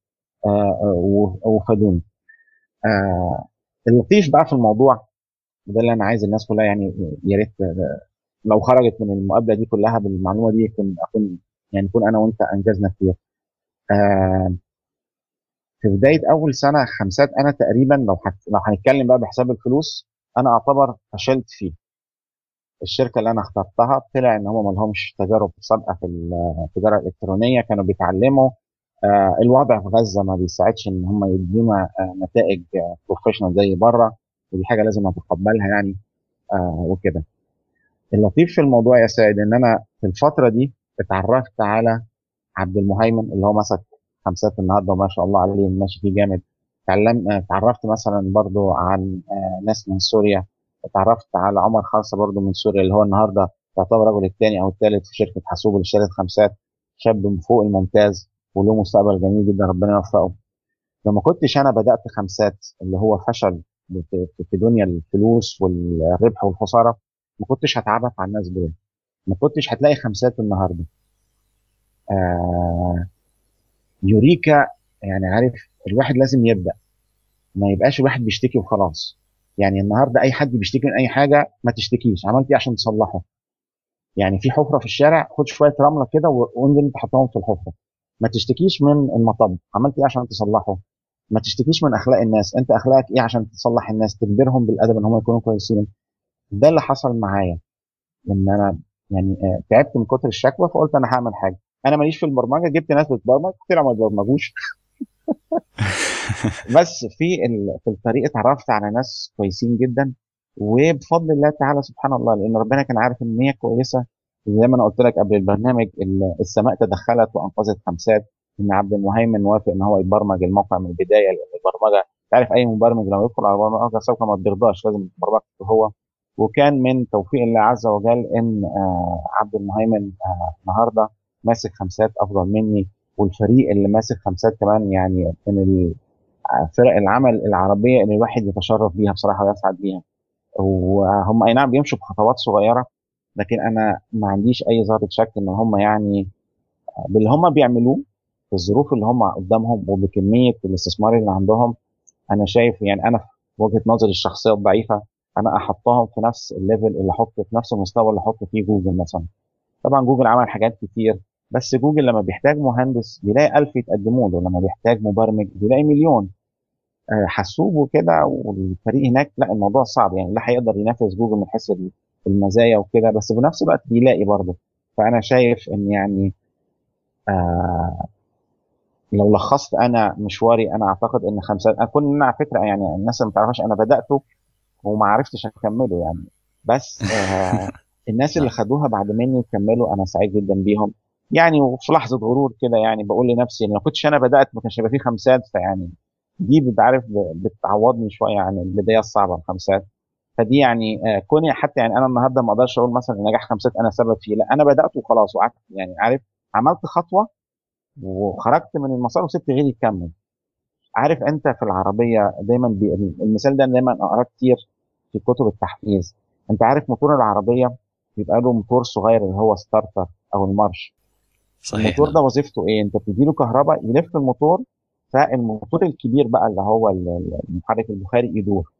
وفادوني. آه اللطيف بقى في الموضوع وده اللي انا عايز الناس كلها يعني يا ريت لو خرجت من المقابله دي كلها بالمعلومه دي يكون اكون يعني يكون انا وانت انجزنا كتير. آه في بدايه اول سنه خمسات انا تقريبا لو حت... لو هنتكلم بقى بحساب الفلوس انا اعتبر فشلت فيه. الشركه اللي انا اخترتها طلع ان هم ما لهمش تجارب سابقه في التجاره الالكترونيه كانوا بيتعلموا آه الوضع في غزه ما بيساعدش ان هم يدونا آه نتائج آه بروفيشنال زي بره ودي حاجه لازم اتقبلها يعني آه وكده. اللطيف في الموضوع يا سيد ان انا في الفتره دي اتعرفت على عبد المهيمن اللي هو مسك خمسات النهارده وما شاء الله عليه ماشي فيه جامد تعلم اتعرفت مثلا برضو عن ناس من سوريا اتعرفت على عمر خاصه برضو من سوريا اللي هو النهارده يعتبر الرجل الثاني او الثالث في شركه حاسوب اللي اشترت خمسات شاب من فوق الممتاز وله مستقبل جميل جدا ربنا يوفقه لو ما كنتش انا بدات خمسات اللي هو فشل في في دنيا الفلوس والربح والخساره ما كنتش هتعرف على الناس دول ما كنتش هتلاقي خمسات النهارده آه يوريكا يعني عارف الواحد لازم يبدا ما يبقاش الواحد بيشتكي وخلاص يعني النهارده اي حد بيشتكي من اي حاجه ما تشتكيش عملت ايه عشان تصلحه يعني في حفره في الشارع خد شويه رمله كده وانزل انت حطهم في الحفره ما تشتكيش من المطب عملت ايه عشان تصلحه ما تشتكيش من اخلاق الناس انت اخلاقك ايه عشان تصلح الناس تجبرهم بالادب ان هم يكونوا كويسين ده اللي حصل معايا لما انا يعني آه، تعبت من كتر الشكوى فقلت انا هعمل حاجه انا ماليش في البرمجه جبت ناس بتبرمج طلعوا ما بيبرمجوش بس في في الطريق اتعرفت على ناس كويسين جدا وبفضل الله تعالى سبحان الله لان ربنا كان عارف ان هي كويسه زي ما انا قلت لك قبل البرنامج السماء تدخلت وانقذت خمسات ان عبد المهيمن وافق ان هو يبرمج الموقع من البدايه لان البرمجه تعرف اي مبرمج لما يدخل على برمجه سوف ما بيرضاش لازم برمجته هو وكان من توفيق الله عز وجل ان آه عبد المهيمن آه النهارده ماسك خمسات افضل مني والفريق اللي ماسك خمسات كمان يعني من فرق العمل العربيه اللي الواحد يتشرف بيها بصراحه ويسعد بيها وهم اي نعم بيمشوا بخطوات صغيره لكن انا ما عنديش اي ذره شك ان هم يعني باللي هم بيعملوه في الظروف اللي هم قدامهم وبكميه الاستثمار اللي عندهم انا شايف يعني انا في وجهه نظري الشخصيه الضعيفه انا احطهم في نفس الليفل اللي احط في نفس المستوى اللي احط فيه جوجل مثلا طبعا جوجل عمل حاجات كتير بس جوجل لما بيحتاج مهندس بيلاقي ألف يتقدموا له لما بيحتاج مبرمج بيلاقي مليون آه، حاسوب وكده والفريق هناك لا الموضوع صعب يعني لا هيقدر ينافس جوجل من حيث المزايا وكده بس في نفس الوقت بيلاقي برضه فانا شايف ان يعني آه لو لخصت انا مشواري انا اعتقد ان خمسه اكون على فكره يعني الناس ما تعرفش انا بداته وما عرفتش اكمله يعني بس آه الناس اللي خدوها بعد مني وكملوا انا سعيد جدا بيهم يعني وفي لحظه غرور كده يعني بقول لنفسي لو كنتش انا بدات ما كانش هيبقى في خمسات فيعني دي بتعرف بتعوضني شويه عن البدايه الصعبه الخمسات فدي يعني آه، كوني حتى يعني انا النهارده ما اقدرش اقول مثلا نجاح خمسات انا سبب فيه لا انا بدات وخلاص وقعدت يعني عارف عملت خطوه وخرجت من المسار وسبت غيري يكمل عارف انت في العربيه دايما بي المثال ده دايما اقراه كتير في كتب التحفيز انت عارف موتور العربيه بيبقى له موتور صغير اللي هو ستارتر او المارش صحيح الموتور ده وظيفته ايه انت بتدي له كهرباء يلف الموتور فالموتور الكبير بقى اللي هو المحرك البخاري يدور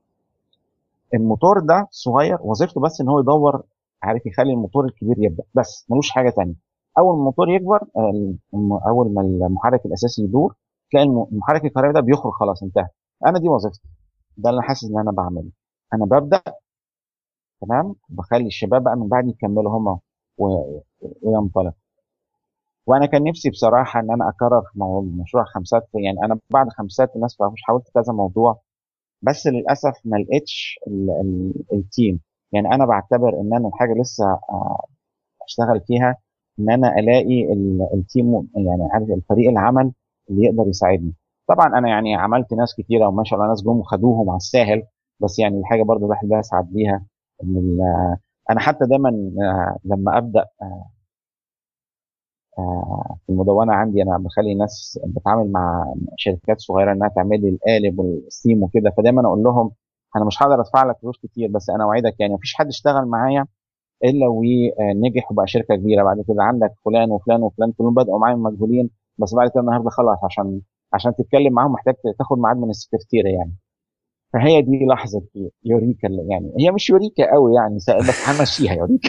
الموتور ده صغير وظيفته بس ان هو يدور عارف يخلي الموتور الكبير يبدا بس ملوش حاجه تانية اول ما الموتور يكبر اول ما المحرك الاساسي يدور تلاقي المحرك الكهربائي ده بيخرج خلاص انتهى انا دي وظيفتي ده اللي انا حاسس ان انا بعمله انا ببدا تمام بخلي الشباب بقى من بعد يكملوا هم وينطلق وانا كان نفسي بصراحه ان انا اكرر مشروع خمسات يعني انا بعد خمسات الناس ما حاولت كذا موضوع بس للاسف ما لقيتش التيم يعني انا بعتبر ان انا الحاجه لسه آه، اشتغل فيها ان انا الاقي التيم يعني عارف الفريق العمل اللي يقدر يساعدني طبعا انا يعني عملت ناس كتيره وما شاء الله ناس جم وخدوهم على الساهل بس يعني الحاجه برضو الواحد بيسعد بيها ان انا حتى دايما آه، لما ابدا آه، في المدونه عندي انا بخلي ناس بتعامل مع شركات صغيره انها تعمل لي القالب والستيم وكده فدايما اقول لهم انا مش هقدر ادفع لك فلوس كتير بس انا اوعدك يعني مفيش حد اشتغل معايا الا ونجح وبقى شركه كبيره بعد كده عندك فلان وفلان وفلان كلهم بداوا معايا مجهولين بس بعد كده النهارده خلاص عشان عشان تتكلم معاهم محتاج تاخد ميعاد من السكرتيره يعني فهي دي لحظه يوريكا يعني هي مش يوريكا قوي يعني بس همشيها يوريكا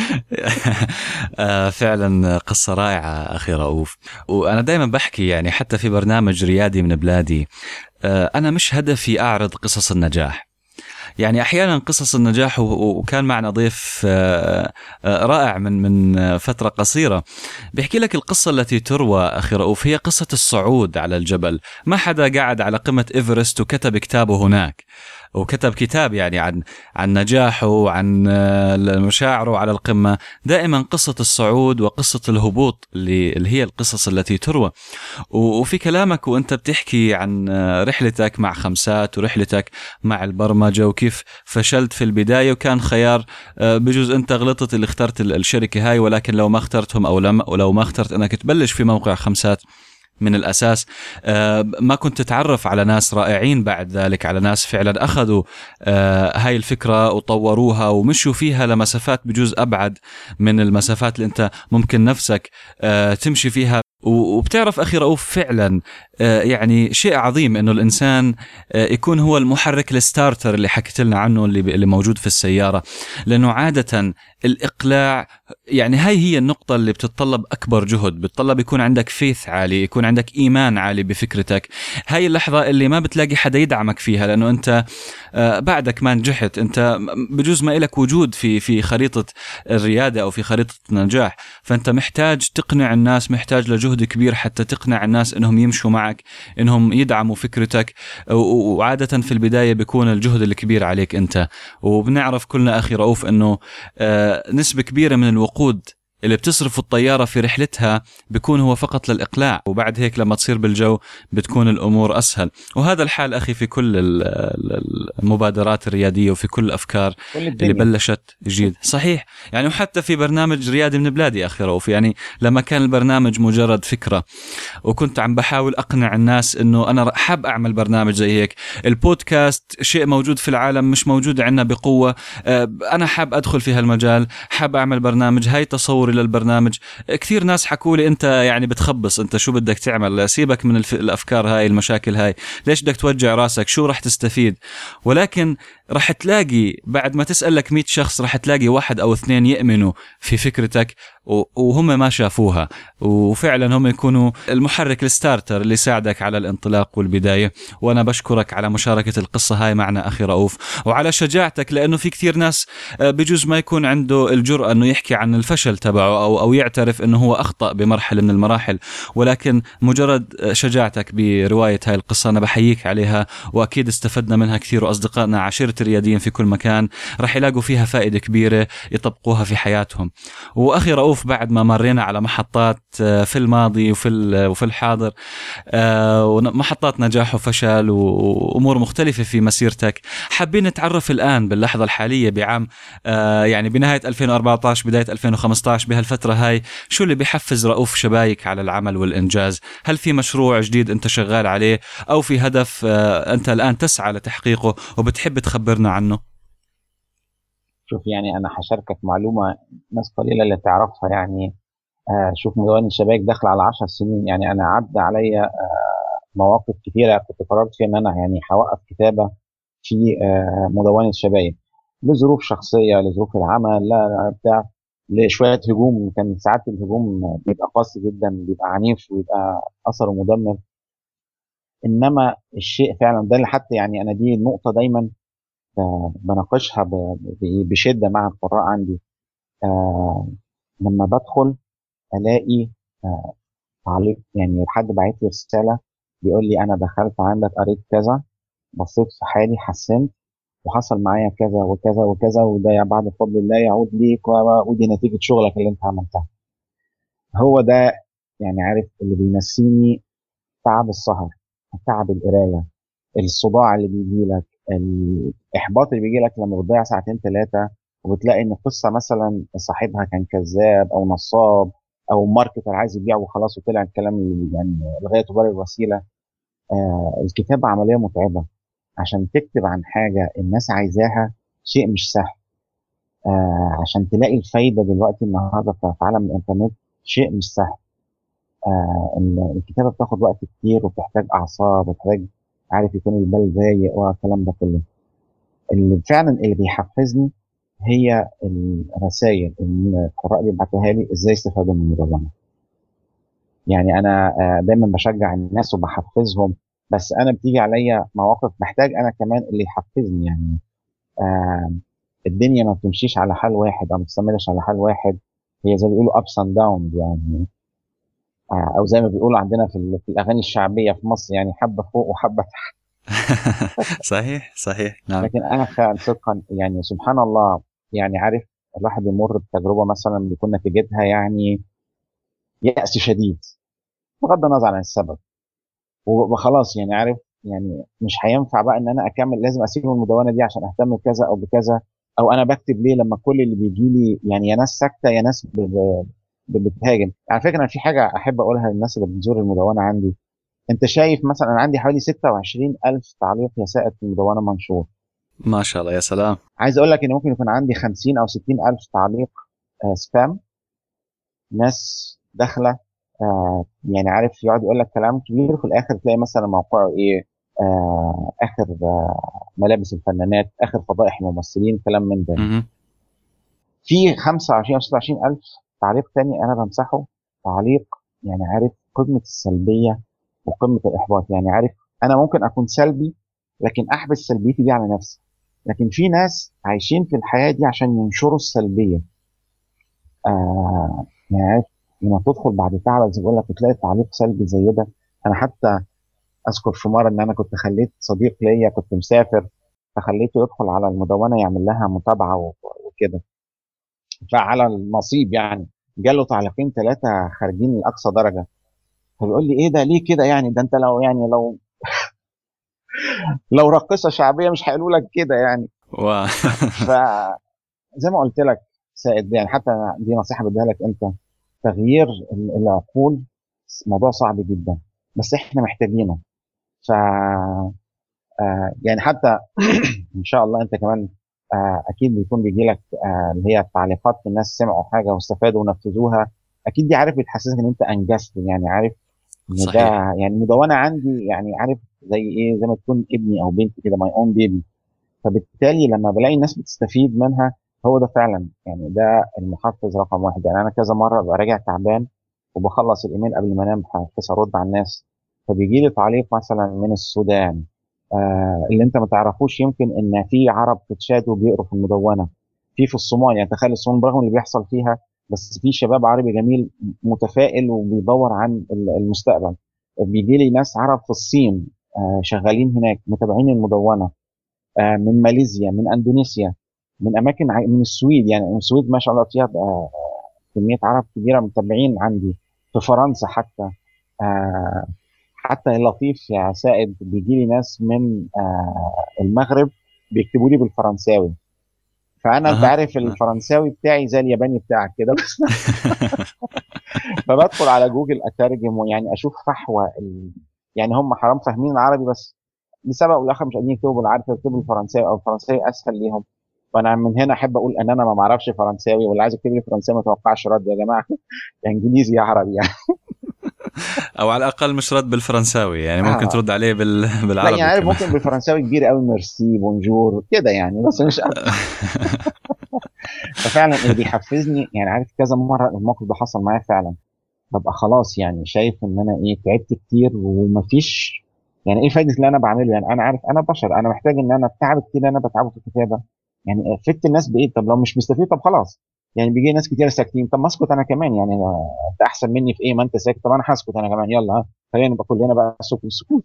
آه، فعلا قصه رائعه اخي رؤوف وانا دائما بحكي يعني حتى في برنامج ريادي من بلادي آه، انا مش هدفي اعرض قصص النجاح يعني احيانا قصص النجاح وكان معنا ضيف آه، آه، رائع من من فتره قصيره بيحكي لك القصه التي تروى اخي رؤوف هي قصه الصعود على الجبل ما حدا قعد على قمه ايفرست وكتب كتابه هناك وكتب كتاب يعني عن عن نجاحه وعن آه، مشاعره على القمه دائما قصه الصعود وقصه الهبوط اللي, اللي هي القصص التي تروى وفي كلامك وانت بتحكي عن آه، رحلتك مع خمسات ورحلتك مع البرمجه وكيف فشلت في البدايه وكان خيار آه، بجوز انت غلطت اللي اخترت الشركه هاي ولكن لو ما اخترتهم او لم ولو ما اخترت انك تبلش في موقع خمسات من الاساس آه، ما كنت تتعرف على ناس رائعين بعد ذلك على ناس فعلا اخذوا آه، هاي الفكره وطوروها ومشوا فيها لمسافات بجوز ابعد من المسافات اللي انت ممكن نفسك آه، تمشي فيها وبتعرف اخي رؤوف فعلا آه، يعني شيء عظيم انه الانسان آه، يكون هو المحرك الستارتر اللي حكيت لنا عنه اللي اللي موجود في السياره لانه عاده الاقلاع يعني هاي هي النقطه اللي بتتطلب اكبر جهد بتطلب يكون عندك فيث عالي يكون عندك ايمان عالي بفكرتك هاي اللحظه اللي ما بتلاقي حدا يدعمك فيها لانه انت آه، بعدك ما نجحت انت بجوز ما لك وجود في في خريطه الرياده او في خريطه النجاح فانت محتاج تقنع الناس محتاج لجهد كبير حتى تقنع الناس انهم يمشوا معك انهم يدعموا فكرتك وعاده في البدايه بيكون الجهد الكبير عليك انت وبنعرف كلنا اخي رؤوف انه آه، نسبه كبيره من الوقود اللي بتصرف الطيارة في رحلتها بيكون هو فقط للإقلاع وبعد هيك لما تصير بالجو بتكون الأمور أسهل وهذا الحال أخي في كل المبادرات الريادية وفي كل الأفكار اللي بلشت جديد صحيح يعني وحتى في برنامج ريادي من بلادي أخي روف يعني لما كان البرنامج مجرد فكرة وكنت عم بحاول أقنع الناس أنه أنا حاب أعمل برنامج زي هيك البودكاست شيء موجود في العالم مش موجود عندنا بقوة آه، أنا حاب أدخل في هالمجال حاب أعمل برنامج هاي تصور تصوري للبرنامج كثير ناس حكوا لي انت يعني بتخبص انت شو بدك تعمل سيبك من الافكار هاي المشاكل هاي ليش بدك توجع راسك شو راح تستفيد ولكن راح تلاقي بعد ما تسال لك 100 شخص راح تلاقي واحد او اثنين يؤمنوا في فكرتك وهم ما شافوها وفعلا هم يكونوا المحرك الستارتر اللي يساعدك على الانطلاق والبدايه وانا بشكرك على مشاركه القصه هاي معنا اخي رؤوف وعلى شجاعتك لانه في كثير ناس آه، بجوز ما يكون عنده الجرأه انه يحكي عن الفشل تبعه او او يعترف انه هو اخطا بمرحله من المراحل ولكن مجرد شجاعتك بروايه هاي القصه انا بحييك عليها واكيد استفدنا منها كثير واصدقائنا عشيره الرياديين في كل مكان راح يلاقوا فيها فائده كبيره يطبقوها في حياتهم واخي رؤوف بعد ما مرينا على محطات آه، في الماضي وفي وفي الحاضر آه، محطات نجاح وفشل وامور مختلفه في مسيرتك حابين نتعرف الان باللحظه الحاليه بعام آه، يعني بنهايه 2014 بدايه 2015 بهالفتره هاي شو اللي بيحفز رؤوف شبايك على العمل والانجاز هل في مشروع جديد انت شغال عليه او في هدف انت الان تسعى لتحقيقه وبتحب تخبرنا عنه شوف يعني انا هشاركك معلومه ناس قليله اللي تعرفها يعني آه شوف مدون الشباب داخل على 10 سنين يعني انا عدى عليا آه مواقف كثيره كنت قررت فيها ان انا يعني هوقف كتابه في آه مدونه الشباب لظروف شخصيه لظروف العمل لا بتاع لشويه هجوم كان ساعات الهجوم بيبقى قاسي جدا بيبقى عنيف ويبقى اثره مدمر انما الشيء فعلا ده اللي حتى يعني انا دي نقطه دايما بناقشها بشده مع القراء عندي آه لما بدخل الاقي آه تعليق يعني حد باعت لي رساله بيقول لي انا دخلت عندك قريت كذا بصيت في حالي حسنت وحصل معايا كذا وكذا وكذا وده بعد فضل الله يعود ليك ودي نتيجه شغلك اللي انت عملتها هو ده يعني عارف اللي بينسيني تعب السهر تعب القرايه الصداع اللي بيجي لك الاحباط اللي بيجي لك لما بتضيع ساعتين ثلاثه وبتلاقي ان قصه مثلا صاحبها كان كذاب او نصاب او ماركتر عايز يبيع وخلاص وطلع الكلام اللي يعني الغايه تبرر الوسيله آه الكتابه عمليه متعبه عشان تكتب عن حاجه الناس عايزاها شيء مش سهل آه عشان تلاقي الفايده دلوقتي النهارده في عالم الانترنت شيء مش سهل آه الكتابه بتاخد وقت كتير وبتحتاج اعصاب وبتحتاج عارف يكون البال ضايق والكلام ده كله اللي فعلا اللي بيحفزني هي الرسائل اللي القراء بيبعتوها لي ازاي استفادوا من المنظمه يعني انا آه، دايما بشجع الناس وبحفزهم بس انا بتيجي عليا مواقف محتاج انا كمان اللي يحفزني يعني آه الدنيا ما بتمشيش على حال واحد او ما بتستمرش على حال واحد هي زي ما بيقولوا ابس اند داون يعني آه، او زي ما بيقولوا عندنا في, في الاغاني الشعبيه في مصر يعني حبه فوق وحبه تحت صحيح صحيح نعم لكن انا فعلا صدقا يعني سبحان الله يعني عارف الواحد بيمر بتجربه مثلا بيكون نتيجتها يعني يأس شديد بغض النظر عن السبب وخلاص يعني عارف يعني مش هينفع بقى ان انا اكمل لازم اسيب المدونه دي عشان اهتم بكذا او بكذا او انا بكتب ليه لما كل اللي بيجي لي يعني يا ناس ساكته يا ناس بتهاجم على فكره انا في حاجه احب اقولها للناس اللي بتزور المدونه عندي انت شايف مثلا انا عندي حوالي 26 الف تعليق يا سائد في المدونه منشور ما شاء الله يا سلام عايز اقول لك ان ممكن يكون عندي 50 او 60 الف تعليق آه سبام ناس داخله آه يعني عارف يقعد يقول لك كلام كبير وفي الاخر تلاقي مثلا موقعه ايه آه اخر آه ملابس الفنانات اخر فضائح الممثلين كلام من ده مهم. في 25 او 26 الف تعليق تاني انا بمسحه تعليق يعني عارف قمه السلبيه وقمه الاحباط يعني عارف انا ممكن اكون سلبي لكن احبس سلبيتي دي على نفسي لكن في ناس عايشين في الحياه دي عشان ينشروا السلبيه آه يعني عارف لما تدخل بعد تعب زي ما بقول لك وتلاقي تعليق سلبي زي ده انا حتى اذكر في مره ان انا كنت خليت صديق ليا كنت مسافر فخليته يدخل على المدونه يعمل لها متابعه و- وكده فعلى النصيب يعني جاله تعليقين ثلاثه خارجين لاقصى درجه فبيقول لي ايه ده ليه كده يعني ده انت لو يعني لو لو راقصه شعبيه مش هيقولوا لك كده يعني و... فزي ما قلت لك سائد يعني حتى دي نصيحه بديها لك انت تغيير ال- العقول موضوع صعب جدا بس احنا محتاجينه ف آه، يعني حتى ان شاء الله انت كمان آه، اكيد بيكون بيجي لك آه، اللي هي التعليقات الناس سمعوا حاجه واستفادوا ونفذوها اكيد دي عارف بتحسسك ان انت انجزت يعني عارف ان ده صحيح. يعني المدونه عندي يعني عارف زي ايه زي ما تكون ابني او بنتي كده ماي اون بيبي فبالتالي لما بلاقي الناس بتستفيد منها هو ده فعلا يعني ده المحفز رقم واحد يعني انا كذا مره ببقى راجع تعبان وبخلص الايميل قبل ما انام بحيث ارد على الناس فبيجي لي تعليق مثلا من السودان آه اللي انت ما تعرفوش يمكن ان في عرب في تشاد وبيقروا في المدونه في في الصومال يعني تخيل الصومال برغم اللي بيحصل فيها بس في شباب عربي جميل متفائل وبيدور عن ال- المستقبل بيجي لي ناس عرب في الصين آه شغالين هناك متابعين المدونه آه من ماليزيا من اندونيسيا من اماكن ع- من السويد يعني السويد ما شاء الله فيها آه كميه عرب كبيره متابعين عندي في فرنسا حتى آه حتى اللطيف يا سائد بيجي لي ناس من آه المغرب بيكتبوا لي بالفرنساوي فانا انت أها. عارف الفرنساوي بتاعي زي الياباني بتاعك كده فبدخل على جوجل اترجم ويعني اشوف فحوى ال... يعني هم حرام فاهمين العربي بس لسبب والاخر مش قادرين يكتبوا بالعربي يكتبوا بالفرنساوي او الفرنساوي اسهل ليهم فانا من هنا احب اقول ان انا ما بعرفش فرنساوي واللي عايز يكتب لي فرنساوي ما يتوقعش رد يا جماعه يا انجليزي يا عربي يعني او على الاقل مش رد بالفرنساوي يعني ممكن آه. ترد عليه بال... لا بالعربي يعني عارف كمان. ممكن بالفرنساوي كبير قوي ميرسي بونجور كده يعني بس مش أكتر. ففعلا اللي بيحفزني يعني عارف كذا مره الموقف ده حصل معايا فعلا ببقى خلاص يعني شايف ان انا ايه تعبت كتير ومفيش يعني ايه فايده اللي انا بعمله يعني انا عارف انا بشر انا محتاج ان انا التعب كتير اللي انا بتعبه في الكتابه يعني افدت الناس بايه طب لو مش مستفيد طب خلاص يعني بيجي ناس كتير ساكتين طب ما اسكت انا كمان يعني أنا- انت احسن مني في ايه ما انت ساكت طب انا هسكت انا كمان يلا ها خلينا نبقى كلنا بقى سكوت سكوت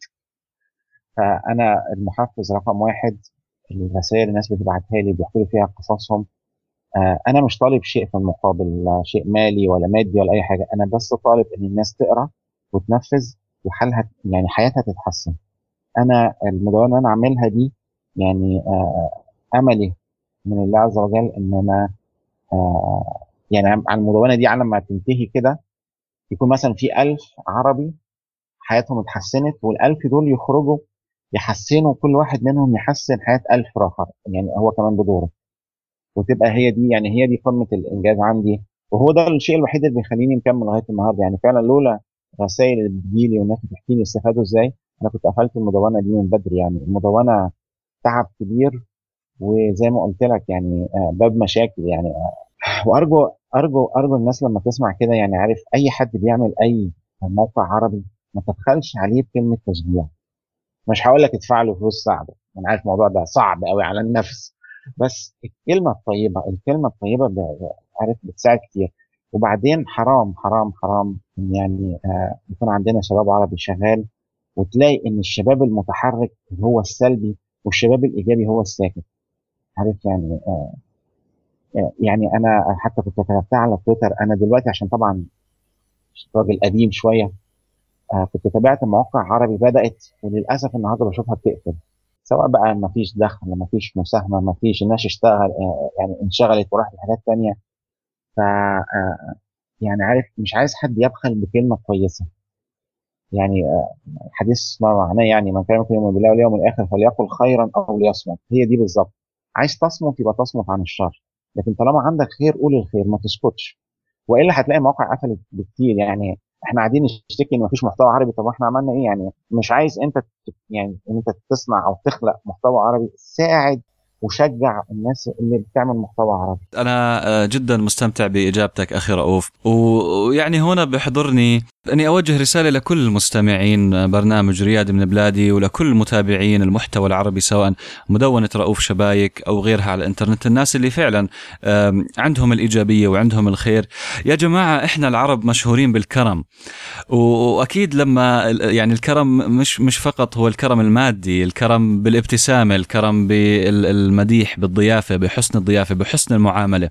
فانا المحفز رقم واحد الرسائل الناس بتبعتها لي بيحكوا لي فيها قصصهم آه، انا مش طالب شيء في المقابل لا شيء مالي ولا مادي ولا اي حاجه انا بس طالب ان الناس تقرا وتنفذ وحالها يعني حياتها تتحسن انا المدونه اللي انا عاملها دي يعني آه، املي من الله عز وجل ان انا آه، يعني على المدونه دي على ما تنتهي كده يكون مثلا في ألف عربي حياتهم اتحسنت والألف دول يخرجوا يحسنوا كل واحد منهم يحسن حياة ألف آخر يعني هو كمان بدوره وتبقى هي دي يعني هي دي قمه الانجاز عندي وهو ده الشيء الوحيد اللي بيخليني مكمل لغايه النهارده يعني فعلا لولا الرسائل اللي بتجيلي والناس بتحكي لي استفادوا ازاي انا كنت قفلت المدونه دي من بدري يعني المدونه تعب كبير وزي ما قلت لك يعني آه، باب مشاكل يعني آه، وارجو ارجو ارجو الناس لما تسمع كده يعني عارف اي حد بيعمل اي موقع عربي ما تبخلش عليه بكلمه تشجيع مش هقول لك ادفع له فلوس صعبه انا عارف الموضوع ده صعب قوي على النفس بس الكلمه الطيبه الكلمه الطيبه ب- عارف بتساعد كتير وبعدين حرام حرام حرام إن يعني آه يكون عندنا شباب عربي شغال وتلاقي ان الشباب المتحرك هو السلبي والشباب الايجابي هو الساكت عارف يعني آه آه، يعني انا حتى كنت كتبتها على تويتر انا دلوقتي عشان طبعا راجل قديم شويه آه كنت تابعت مواقع عربي بدات وللاسف النهارده بشوفها بتقفل سواء بقى ما فيش دخل ما فيش مساهمه ما فيش الناس اشتغل آه، يعني انشغلت وراحت لحاجات تانية ف آه، يعني عارف مش عايز حد يبخل بكلمه كويسه يعني آه، حديث ما معناه يعني من كان يؤمن بالله واليوم الاخر فليقل خيرا او ليصمت هي دي بالظبط عايز تصمت يبقى تصمت عن الشر لكن طالما عندك خير قول الخير ما تسكتش والا هتلاقي مواقع قفلت بكتير يعني احنا قاعدين نشتكي ان مفيش محتوى عربي طب احنا عملنا ايه يعني مش عايز انت يعني انت تصنع او تخلق محتوى عربي ساعد وشجع الناس اللي بتعمل محتوى عربي انا آه، جدا مستمتع باجابتك اخي رؤوف ويعني هنا بحضرني اني اوجه رساله لكل المستمعين برنامج رياد من بلادي ولكل متابعين المحتوى العربي سواء مدونه رؤوف شبايك او غيرها على الانترنت الناس اللي فعلا عندهم الايجابيه وعندهم الخير يا جماعه احنا العرب مشهورين بالكرم واكيد لما يعني الكرم مش مش فقط هو الكرم المادي الكرم بالابتسامه الكرم بالمديح بالضيافه بحسن الضيافه بحسن المعامله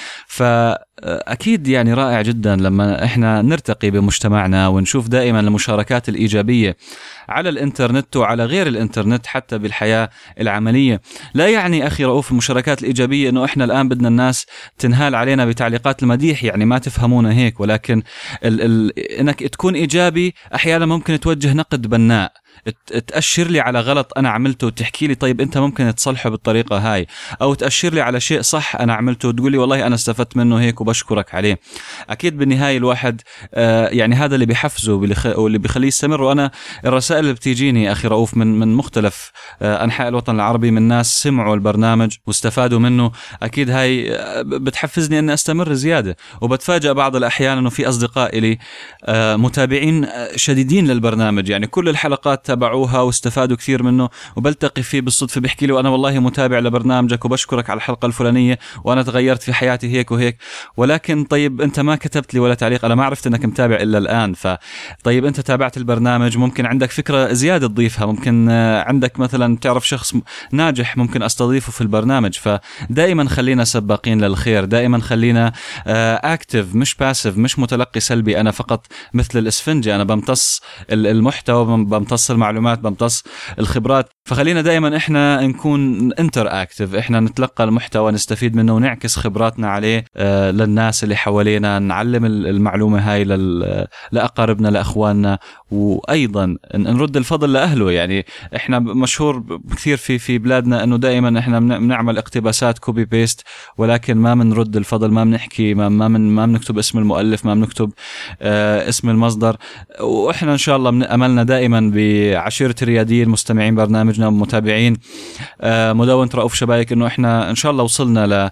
فاكيد يعني رائع جدا لما احنا نرتقي بمجتمعنا ونشوف دائما المشاركات الايجابيه على الانترنت وعلى غير الانترنت حتى بالحياه العمليه لا يعني اخي رؤوف المشاركات الايجابيه انه احنا الان بدنا الناس تنهال علينا بتعليقات المديح يعني ما تفهمونا هيك ولكن ال ال انك تكون ايجابي احيانا ممكن توجه نقد بناء تأشر لي على غلط أنا عملته وتحكي لي طيب أنت ممكن تصلحه بالطريقة هاي أو تأشر لي على شيء صح أنا عملته وتقول لي والله أنا استفدت منه هيك وبشكرك عليه أكيد بالنهاية الواحد آه يعني هذا اللي بيحفزه واللي بيخليه يستمر وأنا الرسائل اللي بتيجيني أخي رؤوف من من مختلف آه أنحاء الوطن العربي من ناس سمعوا البرنامج واستفادوا منه أكيد هاي آه، بتحفزني أني أستمر زيادة وبتفاجأ بعض الأحيان أنه في أصدقاء لي آه، متابعين آه، شديدين للبرنامج يعني كل الحلقات تابعوها واستفادوا كثير منه وبلتقي فيه بالصدفه بيحكي لي وانا والله متابع لبرنامجك وبشكرك على الحلقه الفلانيه وانا تغيرت في حياتي هيك وهيك ولكن طيب انت ما كتبت لي ولا تعليق انا ما عرفت انك متابع الا الان فطيب انت تابعت البرنامج ممكن عندك فكره زياده تضيفها ممكن آه، عندك مثلا تعرف شخص ناجح ممكن استضيفه في البرنامج فدائما خلينا سباقين للخير دائما خلينا اكتف آه، مش باسيف مش متلقي سلبي انا فقط مثل الاسفنجه انا بمتص المحتوى بمتص المعلومات بمتص الخبرات فخلينا دائما احنا نكون انتر اكتف احنا نتلقى المحتوى نستفيد منه ونعكس خبراتنا عليه آه، للناس اللي حوالينا نعلم المعلومه هاي لاقاربنا لاخواننا وايضا نرد الفضل لاهله يعني احنا مشهور كثير في في بلادنا انه دائما احنا بنعمل اقتباسات كوبي بيست ولكن ما بنرد الفضل ما بنحكي ما ما من ما بنكتب اسم المؤلف ما بنكتب آه، اسم المصدر واحنا ان شاء الله املنا دائما بعشيره الرياديين مستمعين برنامجنا ومتابعين آه، مدونه رؤوف شبايك انه احنا ان شاء الله وصلنا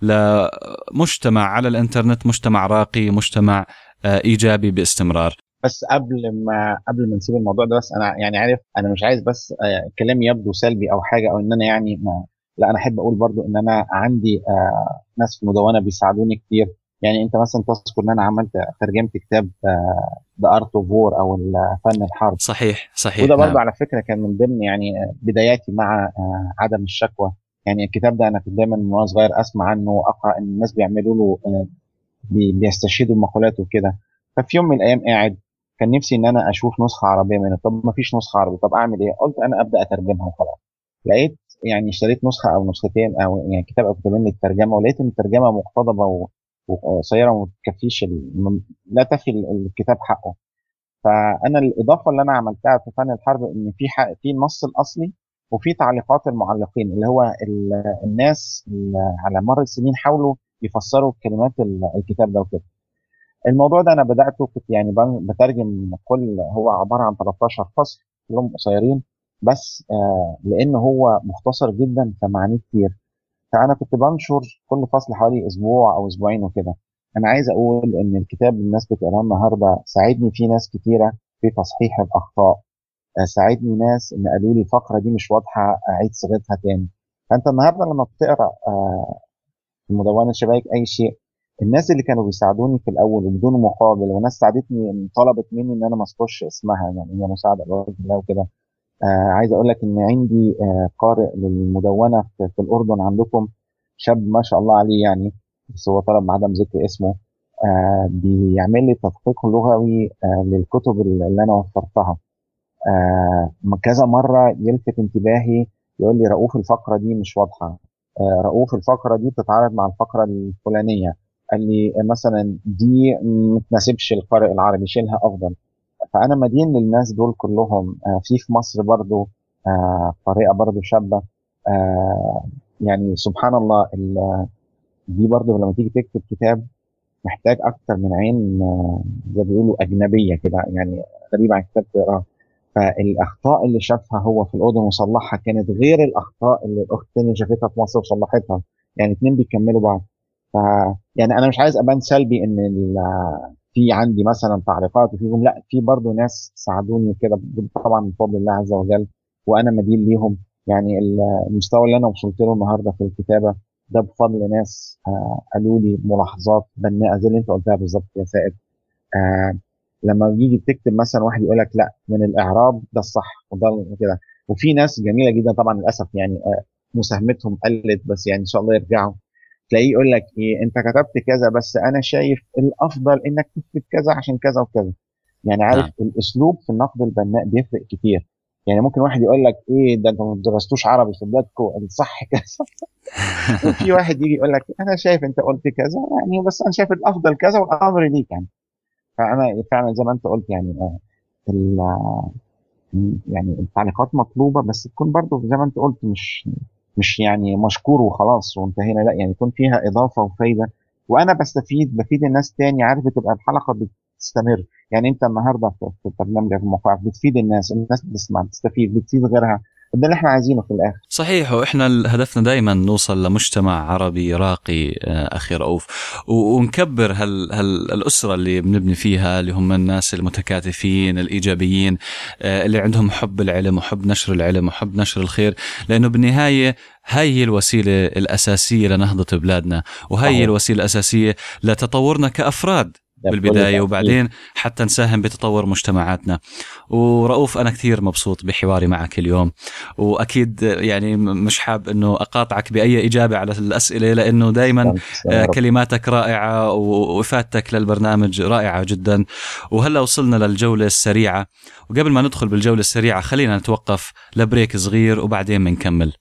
لمجتمع على الانترنت مجتمع راقي مجتمع آه، ايجابي باستمرار بس قبل ما قبل ما نسيب الموضوع ده بس انا يعني عارف انا مش عايز بس آه، كلامي يبدو سلبي او حاجه او ان انا يعني ما لا انا احب اقول برضو ان انا عندي ناس في المدونه بيساعدوني كتير يعني انت مثلا تذكر ان انا عملت ترجمت كتاب ذا ارت اوف وور او فن الحرب صحيح صحيح وده برضه نعم. على فكره كان من ضمن يعني بداياتي مع آه، عدم الشكوى يعني الكتاب ده انا كنت دايما من وانا صغير اسمع عنه واقرا ان الناس بيعملوا له آه، بيستشهدوا مقولات وكده ففي يوم من الايام قاعد كان نفسي ان انا اشوف نسخه عربيه منه طب ما فيش نسخه عربيه طب اعمل ايه قلت انا ابدا اترجمها وخلاص لقيت يعني اشتريت نسخه او نسختين او يعني كتاب او كتابين للترجمه ولقيت ان الترجمه مقتضبه وقصيره وما تكفيش لا تفي الكتاب حقه فانا الاضافه اللي انا عملتها في فن الحرب ان في في النص الاصلي وفي تعليقات المعلقين اللي هو الناس على مر السنين حاولوا يفسروا كلمات الكتاب ده وكده الموضوع ده انا بداته كنت يعني بترجم كل هو عباره عن 13 فصل كلهم قصيرين بس آه لان هو مختصر جدا فمعانيه كتير فانا كنت بنشر كل فصل حوالي اسبوع او اسبوعين وكده انا عايز اقول ان الكتاب الناس بتقراه النهارده ساعدني في ناس كتيره في تصحيح الاخطاء آه، ساعدني ناس ان قالوا لي الفقره دي مش واضحه اعيد صيغتها تاني فانت النهارده لما بتقرا آه، في مدونه شبايك اي شيء الناس اللي كانوا بيساعدوني في الاول وبدون مقابل وناس ساعدتني طلبت مني ان انا ما اذكرش اسمها يعني هي مساعده الله وكده آه عايز اقول لك ان عندي آه قارئ للمدونه في, في الاردن عندكم شاب ما شاء الله عليه يعني بس هو طلب عدم ذكر اسمه آه بيعمل لي تدقيق لغوي آه للكتب اللي انا وفرتها آه كذا مره يلفت انتباهي يقول لي رؤوف الفقره دي مش واضحه آه رؤوف الفقره دي بتتعارض مع الفقره الفلانيه قال لي مثلا دي ما تناسبش القارئ العربي شيلها افضل فانا مدين للناس دول كلهم آه، في في مصر برضو آه، قارئه برضو شابه آه، يعني سبحان الله دي برضو لما تيجي تكتب كتاب محتاج اكتر من عين زي بيقولوا اجنبيه كده يعني غريبه عن كتاب تقراه فالاخطاء اللي شافها هو في الاردن وصلحها كانت غير الاخطاء اللي الاخت الثانيه شافتها في مصر وصلحتها يعني اتنين بيكملوا بعض ف يعني انا مش عايز ابان سلبي ان في عندي مثلا تعليقات وفيهم لا في برضه ناس ساعدوني كده طبعا بفضل الله عز وجل وانا مدين ليهم يعني المستوى اللي انا وصلت له النهارده في الكتابه ده بفضل ناس آه قالوا لي ملاحظات بناءه زي اللي انت قلتها بالظبط يا سائد آه لما بيجي تكتب مثلا واحد يقول لك لا من الاعراب ده الصح وده كده وفي ناس جميله جدا طبعا للاسف يعني آه مساهمتهم قلت بس يعني ان شاء الله يرجعوا تلاقيه يقول لك ايه انت كتبت كذا بس انا شايف الافضل انك تكتب كذا عشان كذا وكذا يعني عارف نعم. الاسلوب في النقد البناء بيفرق كتير يعني ممكن واحد يقول لك ايه ده انتوا ما درستوش عربي في بلادكم الصح كذا وفي واحد يجي يقول لك انا شايف انت قلت كذا يعني بس انا شايف الافضل كذا والامر ليك يعني فانا فعلا زي ما انت قلت يعني آه، يعني التعليقات مطلوبه بس تكون برضه زي ما انت قلت مش مش يعني مشكور وخلاص وانتهينا لا يعني يكون فيها اضافه وفايده وانا بستفيد بفيد الناس تاني عارف بتبقى الحلقه بتستمر يعني انت النهارده في برنامجك في موقعك بتفيد الناس الناس بتسمع بتستفيد بتفيد غيرها ده اللي احنا عايزينه في الاخر صحيح واحنا هدفنا دائما نوصل لمجتمع عربي راقي آه، اخي رؤوف ونكبر هال هالاسره اللي بنبني فيها اللي هم الناس المتكاتفين الايجابيين آه، اللي عندهم حب العلم وحب نشر العلم وحب نشر الخير لانه بالنهايه هاي هي الوسيله الاساسيه لنهضه بلادنا وهي هي الوسيله الاساسيه لتطورنا كافراد بالبدايه وبعدين حتى نساهم بتطور مجتمعاتنا ورؤوف انا كثير مبسوط بحواري معك اليوم واكيد يعني مش حاب انه اقاطعك باي اجابه على الاسئله لانه دائما آه، كلماتك رائعه وافادتك للبرنامج رائعه جدا وهلا وصلنا للجوله السريعه وقبل ما ندخل بالجوله السريعه خلينا نتوقف لبريك صغير وبعدين بنكمل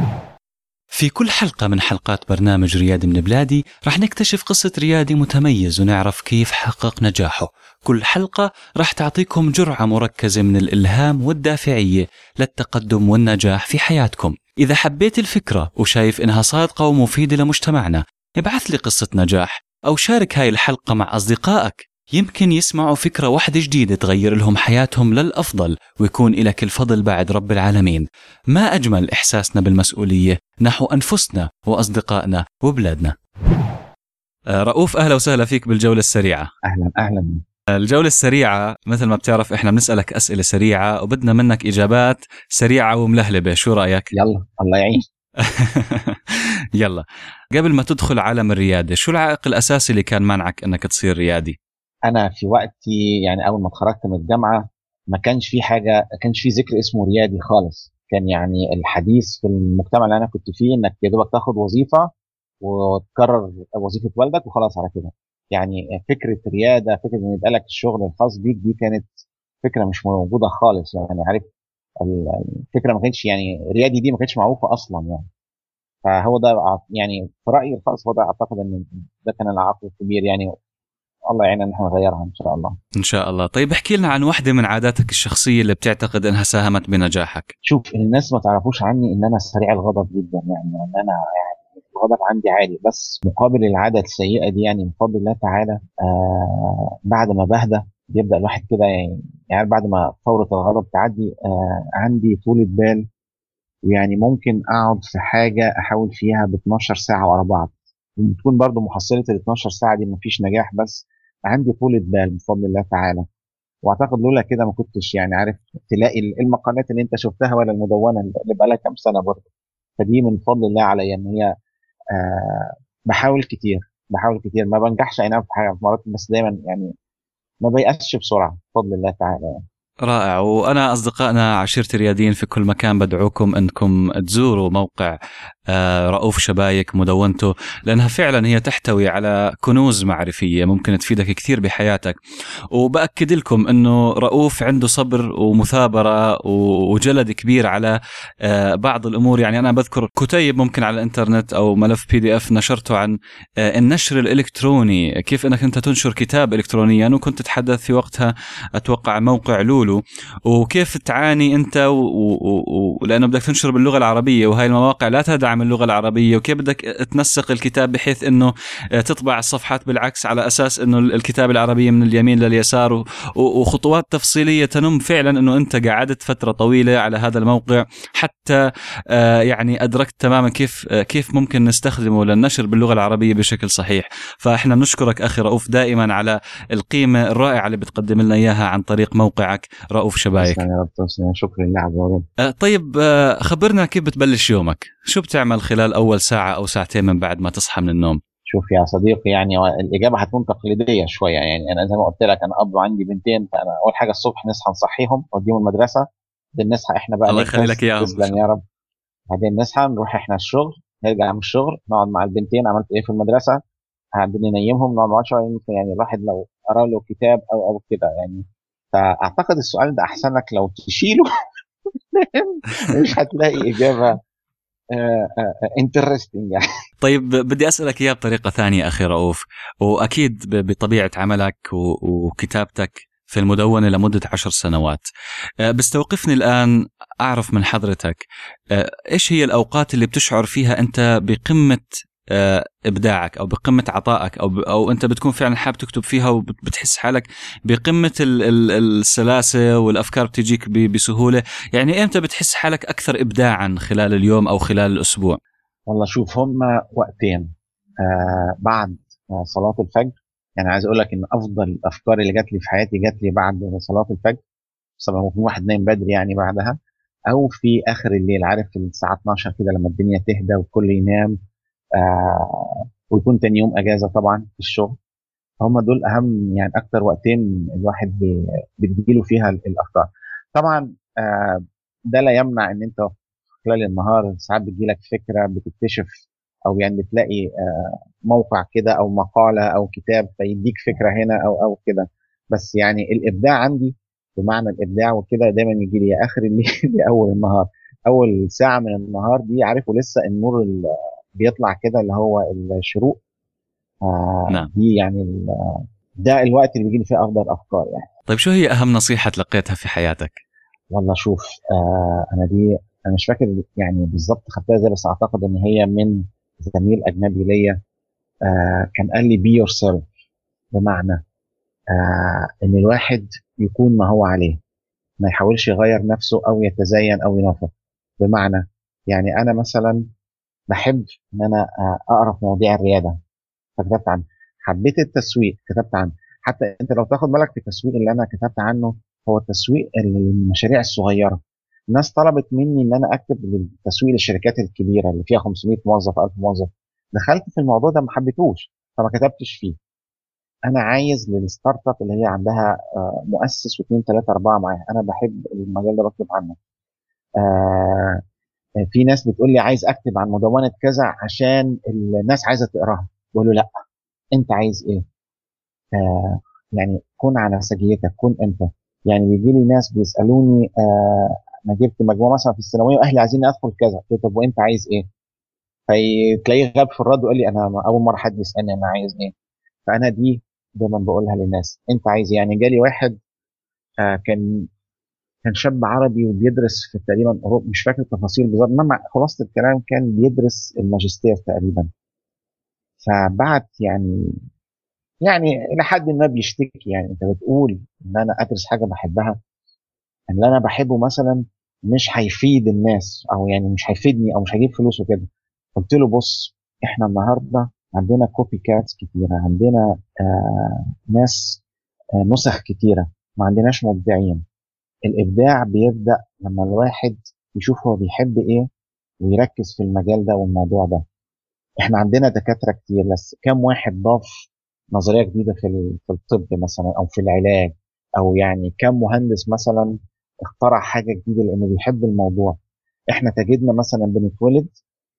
في كل حلقة من حلقات برنامج ريادي من بلادي رح نكتشف قصة ريادي متميز ونعرف كيف حقق نجاحه كل حلقة رح تعطيكم جرعة مركزة من الإلهام والدافعية للتقدم والنجاح في حياتكم إذا حبيت الفكرة وشايف إنها صادقة ومفيدة لمجتمعنا ابعث لي قصة نجاح أو شارك هاي الحلقة مع أصدقائك يمكن يسمعوا فكرة واحدة جديدة تغير لهم حياتهم للأفضل ويكون لك الفضل بعد رب العالمين ما أجمل إحساسنا بالمسؤولية نحو أنفسنا وأصدقائنا وبلادنا آه، رؤوف أهلا وسهلا فيك بالجولة السريعة أهلا أهلا الجولة السريعة مثل ما بتعرف احنا بنسألك أسئلة سريعة وبدنا منك إجابات سريعة وملهلبة شو رأيك؟ يلا الله يعين يلا قبل ما تدخل عالم الريادة شو العائق الأساسي اللي كان منعك أنك تصير ريادي؟ انا في وقتي يعني اول ما اتخرجت من الجامعه ما كانش في حاجه ما كانش في ذكر اسمه ريادي خالص كان يعني الحديث في المجتمع اللي انا كنت فيه انك يا دوبك تاخد وظيفه وتكرر وظيفه والدك وخلاص على كده يعني فكره رياده فكره ان يبقى لك الشغل الخاص بيك دي كانت فكره مش موجوده خالص يعني عارف الفكره ما كانتش يعني ريادي دي ما كانتش معروفه اصلا يعني فهو ده يعني في رايي الخاص هو ده اعتقد ان ده كان العائق الكبير يعني الله يعيننا نحن نغيرها ان شاء الله ان شاء الله طيب احكي لنا عن واحده من عاداتك الشخصيه اللي بتعتقد انها ساهمت بنجاحك شوف الناس ما تعرفوش عني ان انا سريع الغضب جدا يعني ان انا يعني الغضب عندي عالي بس مقابل العاده السيئه دي يعني من فضل الله تعالى آه بعد ما بهدى بيبدا الواحد كده يعني, يعني بعد ما ثوره الغضب تعدي آه عندي طولة بال ويعني ممكن اقعد في حاجه احاول فيها ب 12 ساعه ورا بعض وتكون برضو محصله ال 12 ساعه دي مفيش نجاح بس عندي طولة بال بفضل الله تعالى واعتقد لولا كده ما كنتش يعني عارف تلاقي المقالات اللي انت شفتها ولا المدونه اللي بقى لها كام سنه برضه فدي من فضل الله عليا ان هي آه بحاول كتير بحاول كتير ما بنجحش اي نعم في حاجه في مرات بس دايما يعني ما بيأسش بسرعه بفضل الله تعالى يعني. رائع وانا اصدقائنا عشيره الرياديين في كل مكان بدعوكم انكم تزوروا موقع آه، رؤوف شبايك مدونته لانها فعلا هي تحتوي على كنوز معرفيه ممكن تفيدك كثير بحياتك وباكد لكم انه رؤوف عنده صبر ومثابره وجلد كبير على آه، بعض الامور يعني انا بذكر كتيب ممكن على الانترنت او ملف بي دي اف نشرته عن آه، النشر الالكتروني كيف انك انت تنشر كتاب الكترونيا وكنت تتحدث في وقتها اتوقع موقع لولو وكيف تعاني انت ولانه بدك تنشر باللغه العربيه وهي المواقع لا تدعم اللغه العربيه وكيف بدك تنسق الكتاب بحيث انه آه، تطبع الصفحات بالعكس على اساس انه الكتابه العربيه من اليمين لليسار وخطوات تفصيليه تنم فعلا انه انت قعدت فتره طويله على هذا الموقع حتى آه، يعني ادركت تماما كيف آه، كيف ممكن نستخدمه للنشر باللغه العربيه بشكل صحيح فاحنا نشكرك اخي رؤوف دائما على القيمه الرائعه اللي بتقدم لنا اياها عن طريق موقعك رؤوف شبايك يا رب شكرا لله عز وجل طيب خبرنا كيف بتبلش يومك شو بتعمل خلال اول ساعه او ساعتين من بعد ما تصحى من النوم شوف يا صديقي يعني الاجابه هتكون تقليديه شويه يعني انا زي ما قلت لك انا اب عندي بنتين فانا اول حاجه الصبح نصحى نصحيهم نوديهم المدرسه بعدين نصحى احنا بقى الله يخلي لك اياهم تسلم يا رب بعدين نصحى نروح احنا الشغل نرجع من الشغل نقعد مع البنتين عملت ايه في المدرسه بعدين ننيمهم نقعد مع شويه يعني الواحد لو قرا له كتاب او او كده يعني فاعتقد السؤال ده احسن لك لو تشيله مش هتلاقي اجابه انترستنج يعني طيب بدي اسالك اياه بطريقه ثانيه اخي رؤوف واكيد بطبيعه عملك وكتابتك في المدونة لمدة عشر سنوات بستوقفني الآن أعرف من حضرتك إيش هي الأوقات اللي بتشعر فيها أنت بقمة آه، ابداعك او بقمه عطائك او او انت بتكون فعلا حابب تكتب فيها وبتحس حالك بقمه السلاسه والافكار بتجيك بسهوله يعني امتى بتحس حالك اكثر ابداعا خلال اليوم او خلال الاسبوع والله شوف هم وقتين آه بعد آه صلاه الفجر يعني عايز اقول لك ان افضل الافكار اللي جات لي في حياتي جات لي بعد صلاه الفجر طبعا ممكن واحد نايم بدري يعني بعدها او في اخر الليل عارف الساعه 12 كده لما الدنيا تهدى والكل ينام آه ويكون تاني يوم اجازه طبعا في الشغل هم دول اهم يعني اكتر وقتين الواحد بتجيله فيها الافكار طبعا آه ده لا يمنع ان انت خلال النهار ساعات بتجيلك فكره بتكتشف او يعني بتلاقي آه موقع كده او مقاله او كتاب فيديك فكره هنا او او كده بس يعني الابداع عندي بمعنى الابداع وكده دايما يجي لي يا اخر الليل يا اول النهار اول ساعه من النهار دي عارف ولسه النور بيطلع كده اللي هو الشروق آه نعم. دي يعني ده الوقت اللي بيجي فيه افضل افكار يعني طيب شو هي اهم نصيحه تلقيتها في حياتك والله شوف آه انا دي انا مش فاكر يعني بالظبط خدتها ازاي بس اعتقد ان هي من زميل اجنبي ليا آه كان قال لي بي يور سيلف بمعنى آه ان الواحد يكون ما هو عليه ما يحاولش يغير نفسه او يتزين او ينافق بمعنى يعني انا مثلا بحب ان انا آه، اقرا في مواضيع الرياده فكتبت عنه حبيت التسويق كتبت عنه حتى انت لو تاخد بالك في التسويق اللي انا كتبت عنه هو التسويق المشاريع الصغيره الناس طلبت مني ان انا اكتب تسويق للشركات الكبيره اللي فيها 500 موظف 1000 موظف دخلت في الموضوع ده ما حبيتهوش فما كتبتش فيه انا عايز للستارت اب اللي هي عندها آه، مؤسس واثنين ثلاثه اربعه معاها انا بحب المجال ده بكتب عنه آه في ناس بتقول لي عايز اكتب عن مدونه كذا عشان الناس عايزه تقراها بقول له لا انت عايز ايه آه يعني كن على سجيتك كن انت يعني بيجي لي ناس بيسالوني آه انا جبت مجموعه مثلا في الثانويه واهلي عايزين ادخل كذا قلت طب وانت عايز ايه فتلاقيه غاب في الرد وقال لي انا اول مره حد يسالني انا عايز ايه فانا دي دايما بقولها للناس انت عايز إيه؟ يعني جالي واحد آه كان كان شاب عربي وبيدرس في تقريبا اوروبا مش فاكر التفاصيل بالظبط انما خلاصه الكلام كان بيدرس الماجستير تقريبا فبعت يعني يعني الى حد ما بيشتكي يعني انت بتقول ان انا ادرس حاجه بحبها اللي انا بحبه مثلا مش هيفيد الناس او يعني مش هيفيدني او مش هيجيب فلوس وكده قلت له بص احنا النهارده عندنا كوبي كاتس كتيره عندنا آه ناس آه نسخ كتيره ما عندناش مبدعين الابداع بيبدا لما الواحد يشوف هو بيحب ايه ويركز في المجال ده والموضوع ده احنا عندنا دكاتره كتير بس كم واحد ضاف نظريه جديده في في الطب مثلا او في العلاج او يعني كم مهندس مثلا اخترع حاجه جديده لانه بيحب الموضوع احنا تجدنا مثلا بنتولد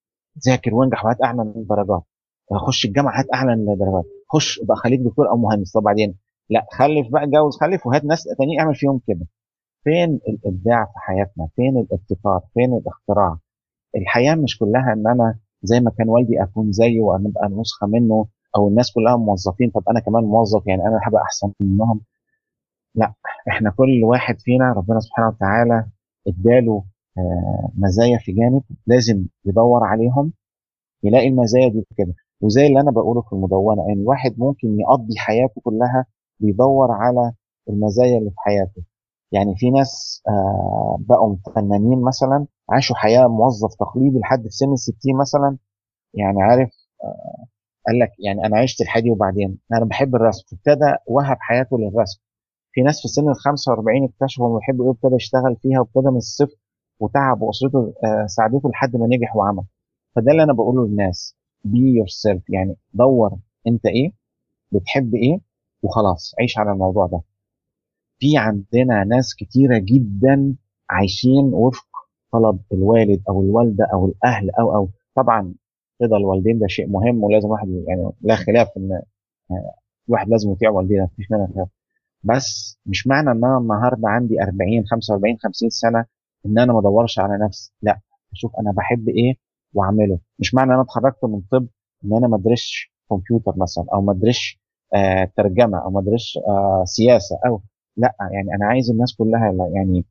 ذاكر وانجح وهات اعلى من الدرجات خش الجامعه هات اعلى من الدرجات خش بقى خليك دكتور او مهندس طب بعدين لا خلف بقى اتجوز خلف وهات ناس تانيين اعمل فيهم كده فين الابداع في حياتنا فين الابتكار فين الاختراع الحياه مش كلها ان انا زي ما كان والدي اكون زيه وانا ابقى نسخه منه او الناس كلها موظفين طب انا كمان موظف يعني انا هبقى احسن منهم لا احنا كل واحد فينا ربنا سبحانه وتعالى اداله آه، مزايا في جانب لازم يدور عليهم يلاقي المزايا دي كده وزي اللي انا بقوله في المدونه ان يعني الواحد ممكن يقضي حياته كلها بيدور على المزايا اللي في حياته يعني في ناس آه بقوا فنانين مثلا عاشوا حياه موظف تقليدي لحد في سن الستين مثلا يعني عارف آه قال لك يعني انا عشت الحياه وبعدين انا بحب الرسم ابتدى وهب حياته للرسم في ناس في سن ال 45 اكتشفوا انه بيحب ايه وابتدى يشتغل فيها وابتدى من الصفر وتعب واسرته آه ساعدته لحد ما نجح وعمل فده اللي انا بقوله للناس بي يور سيلف يعني دور انت ايه بتحب ايه وخلاص عيش على الموضوع ده في عندنا ناس كتيره جدا عايشين وفق طلب الوالد او الوالده او الاهل او او طبعا رضا الوالدين ده شيء مهم ولازم واحد يعني لا خلاف ان الواحد لازم يطيع والديه مفيش منها خلاف بس مش معنى ان انا النهارده عندي 40 45 50 سنه ان انا ما ادورش على نفسي لا اشوف انا بحب ايه واعمله مش معنى انا اتخرجت من طب ان انا ما ادرسش كمبيوتر مثلا او ما ادرسش آه ترجمه او ما ادرسش آه سياسه او لا يعني انا عايز الناس كلها يعني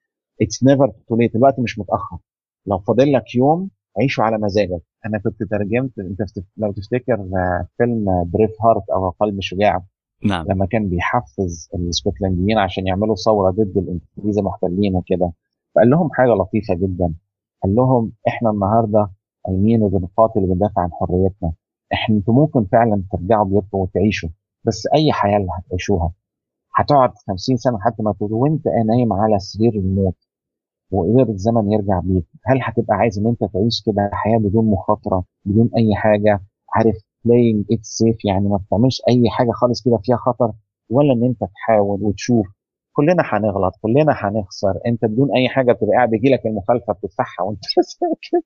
اتس نيفر تو ليت الوقت مش متاخر لو فاضل لك يوم عيشه على مزاجك انا كنت ترجمت انت لو تفتكر فيلم بريف هارت او قلب شجاع نعم لما كان بيحفز الاسكتلنديين عشان يعملوا ثوره ضد الانجليز المحتلين وكده فقال لهم حاجه لطيفه جدا قال لهم احنا النهارده قايمين وبنقاتل وبندافع عن حريتنا احنا انتوا ممكن فعلا ترجعوا بيوتكم وتعيشوا بس اي حياه اللي هتعيشوها هتقعد 50 سنه لحد ما تقول وانت نايم على سرير الموت وقدر الزمن يرجع بيك هل هتبقى عايز ان انت تعيش كده حياه بدون مخاطره بدون اي حاجه عارف playing it safe يعني ما بتعملش اي حاجه خالص كده فيها خطر ولا ان انت تحاول وتشوف كلنا هنغلط كلنا هنخسر انت بدون اي حاجه بتبقى قاعد بيجي لك المخالفه بتدفعها وانت ساكت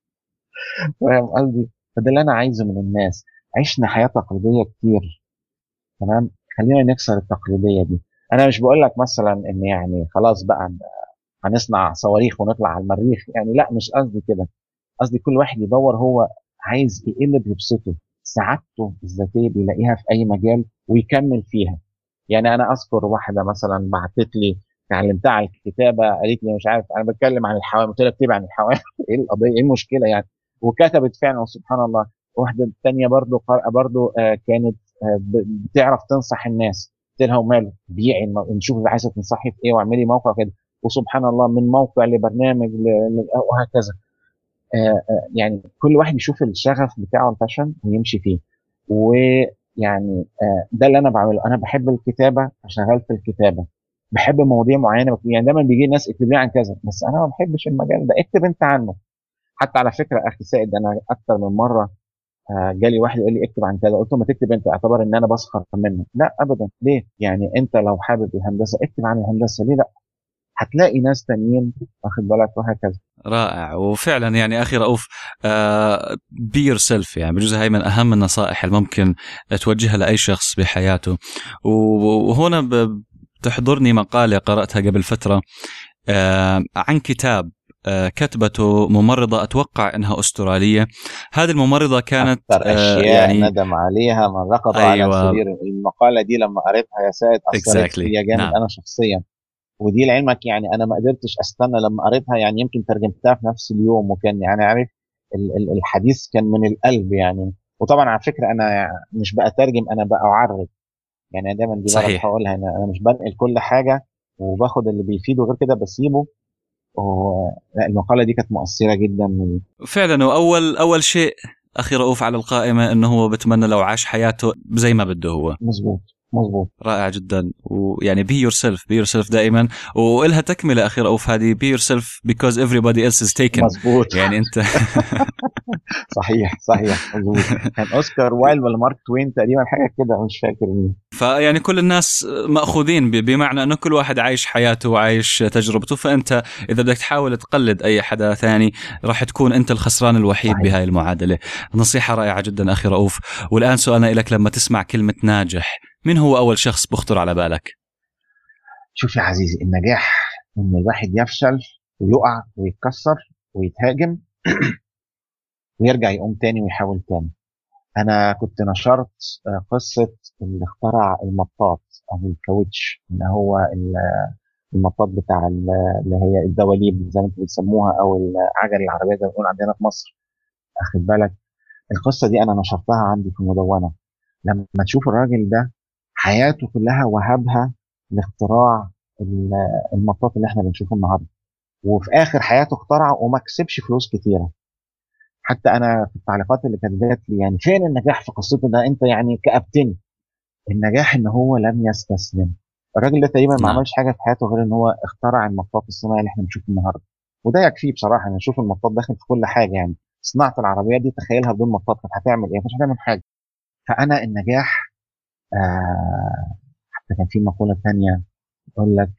فاهم قصدي فده اللي انا عايزه من الناس عشنا حياه تقليديه كتير تمام خلينا نكسر التقليديه دي انا مش بقول لك مثلا ان يعني خلاص بقى هنصنع صواريخ ونطلع على المريخ يعني لا مش قصدي كده قصدي كل واحد يدور هو عايز ايه اللي بيبسطه سعادته الذاتيه بيلاقيها في اي مجال ويكمل فيها يعني انا اذكر واحده مثلا بعتت لي علمتها على الكتابه قالت لي مش عارف انا بتكلم عن الحيوان قلت لها اكتبي عن الحيوان ايه القضيه ايه المشكله يعني وكتبت فعلا سبحان الله واحده ثانيه برضو قارئه برضو آه كانت آه بتعرف تنصح الناس قلت لها وماله بيعي نشوف عايزه تنصحي في ايه واعملي موقع كده وسبحان الله من موقع لبرنامج وهكذا آه يعني كل واحد يشوف الشغف بتاعه الفاشن ويمشي فيه ويعني آه ده اللي انا بعمله انا بحب الكتابه شغال في الكتابه بحب مواضيع معينه يعني دايما بيجي ناس اكتب لي عن كذا بس انا ما بحبش المجال ده اكتب انت عنه حتى على فكره اخي سائد انا اكثر من مره آه جالي واحد يقول لي اكتب عن كذا قلت له ما تكتب انت اعتبر ان انا بسخر منه لا ابدا ليه يعني انت لو حابب الهندسه اكتب عن الهندسه ليه لا هتلاقي ناس تانيين واخد بالك وهكذا رائع وفعلا يعني اخي رؤوف بي يور سيلف يعني بجوز هاي من اهم النصائح اللي ممكن توجهها لاي شخص بحياته وهنا تحضرني مقاله قراتها قبل فتره عن كتاب كتبته ممرضة أتوقع أنها أسترالية هذه الممرضة كانت أكثر أشياء يعني ندم عليها من رقد أيوة. على سرير المقالة دي لما قريتها يا سائد أثرت exactly. فيا جامد نعم. أنا شخصيا ودي لعلمك يعني انا ما قدرتش استنى لما قريتها يعني يمكن ترجمتها في نفس اليوم وكان يعني عارف الحديث كان من القلب يعني وطبعا على فكره انا مش بقى ترجم انا بقى اعرض يعني دايما دي صحيح هقولها انا انا مش بنقل كل حاجه وباخد اللي بيفيده غير كده بسيبه المقاله دي كانت مؤثره جدا من فعلا واول اول شيء اخي رؤوف على القائمه انه هو بتمنى لو عاش حياته زي ما بده هو مزبوط مظبوط رائع جدا ويعني بي يور سيلف بي يور سيلف دائما والها تكمله اخي رؤوف هذه بي يور سيلف بيكوز everybody else is taken مظبوط يعني انت صحيح صحيح مظبوط كان اوسكار وايلد ولا مارك توين تقريبا حاجه كده مش فاكر مين فيعني كل الناس ماخوذين بمعنى انه كل واحد عايش حياته وعايش تجربته فانت اذا بدك تحاول تقلد اي حدا ثاني راح تكون انت الخسران الوحيد صحيح. بهاي المعادله نصيحه رائعه جدا اخي رؤوف والان سؤالنا لك لما تسمع كلمه ناجح من هو اول شخص بخطر على بالك شوف يا عزيزي النجاح ان الواحد يفشل ويقع ويتكسر ويتهاجم ويرجع يقوم تاني ويحاول تاني انا كنت نشرت آه، قصه اللي اخترع المطاط او الكاوتش اللي هو المطاط بتاع اللي هي الدواليب زي ما انتم بتسموها او العجل العربيه زي ما بنقول عندنا في مصر اخد بالك القصه دي انا نشرتها عندي في المدونه لما تشوف الراجل ده حياته كلها وهبها لاختراع المطاط اللي احنا بنشوفه النهارده وفي اخر حياته اخترع وما كسبش فلوس كتيره حتى انا في التعليقات اللي كانت جات لي يعني فين النجاح في قصته ده انت يعني كابتني النجاح ان هو لم يستسلم الراجل ده تقريبا ما نعم. عملش حاجه في حياته غير ان هو اخترع المطاط الصناعي اللي احنا بنشوفه النهارده وده يكفيه بصراحه انا اشوف المطاط داخل في كل حاجه يعني صناعه العربيات دي تخيلها بدون مطاط كانت هتعمل ايه؟ مش هتعمل حاجه فانا النجاح آه حتى كان في مقوله ثانيه تقول لك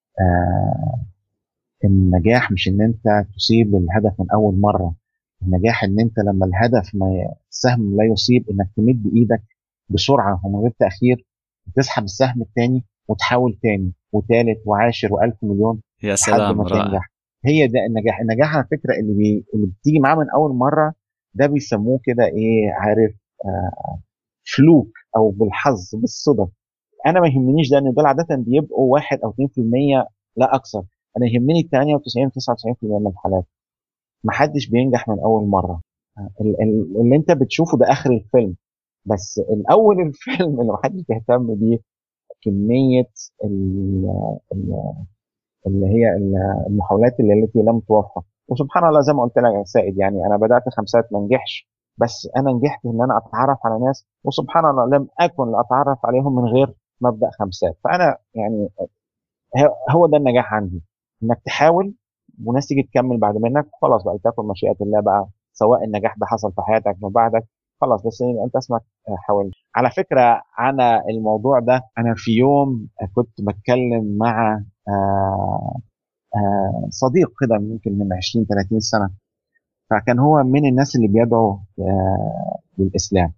آه النجاح مش ان انت تصيب الهدف من اول مره النجاح ان انت لما الهدف ما السهم لا يصيب انك تمد ايدك بسرعه ومن غير تاخير وتسحب السهم الثاني وتحاول تاني وثالث وعاشر والف مليون يا سلام ما تنجح هي ده النجاح النجاح على فكره اللي بي... اللي بتيجي معاه من اول مره ده بيسموه كده ايه عارف آه فلوك او بالحظ بالصدف انا ما يهمنيش ده ان دول عاده بيبقوا 1 او 2% لا اكثر انا يهمني 98 99% من الحالات ما حدش بينجح من اول مره اللي انت بتشوفه ده اخر الفيلم بس الاول الفيلم اللي ما حدش بيهتم بيه كميه اللي هي المحاولات اللي التي لم توفق وسبحان الله زي ما قلت لك يا سائد يعني انا بدات خمسات ما نجحش بس انا نجحت ان انا اتعرف على ناس وسبحان الله لم اكن لاتعرف عليهم من غير مبدا خمسات فانا يعني هو ده النجاح عندي انك تحاول وناس تيجي تكمل بعد منك خلاص بقى تاكل مشيئه الله بقى سواء النجاح ده حصل في حياتك من بعدك خلاص بس انت اسمك حاولت على فكره عن الموضوع ده انا في يوم كنت بتكلم مع آه، آه، صديق كده ممكن من 20 30 سنه فكان هو من الناس اللي بيدعوا آه، للاسلام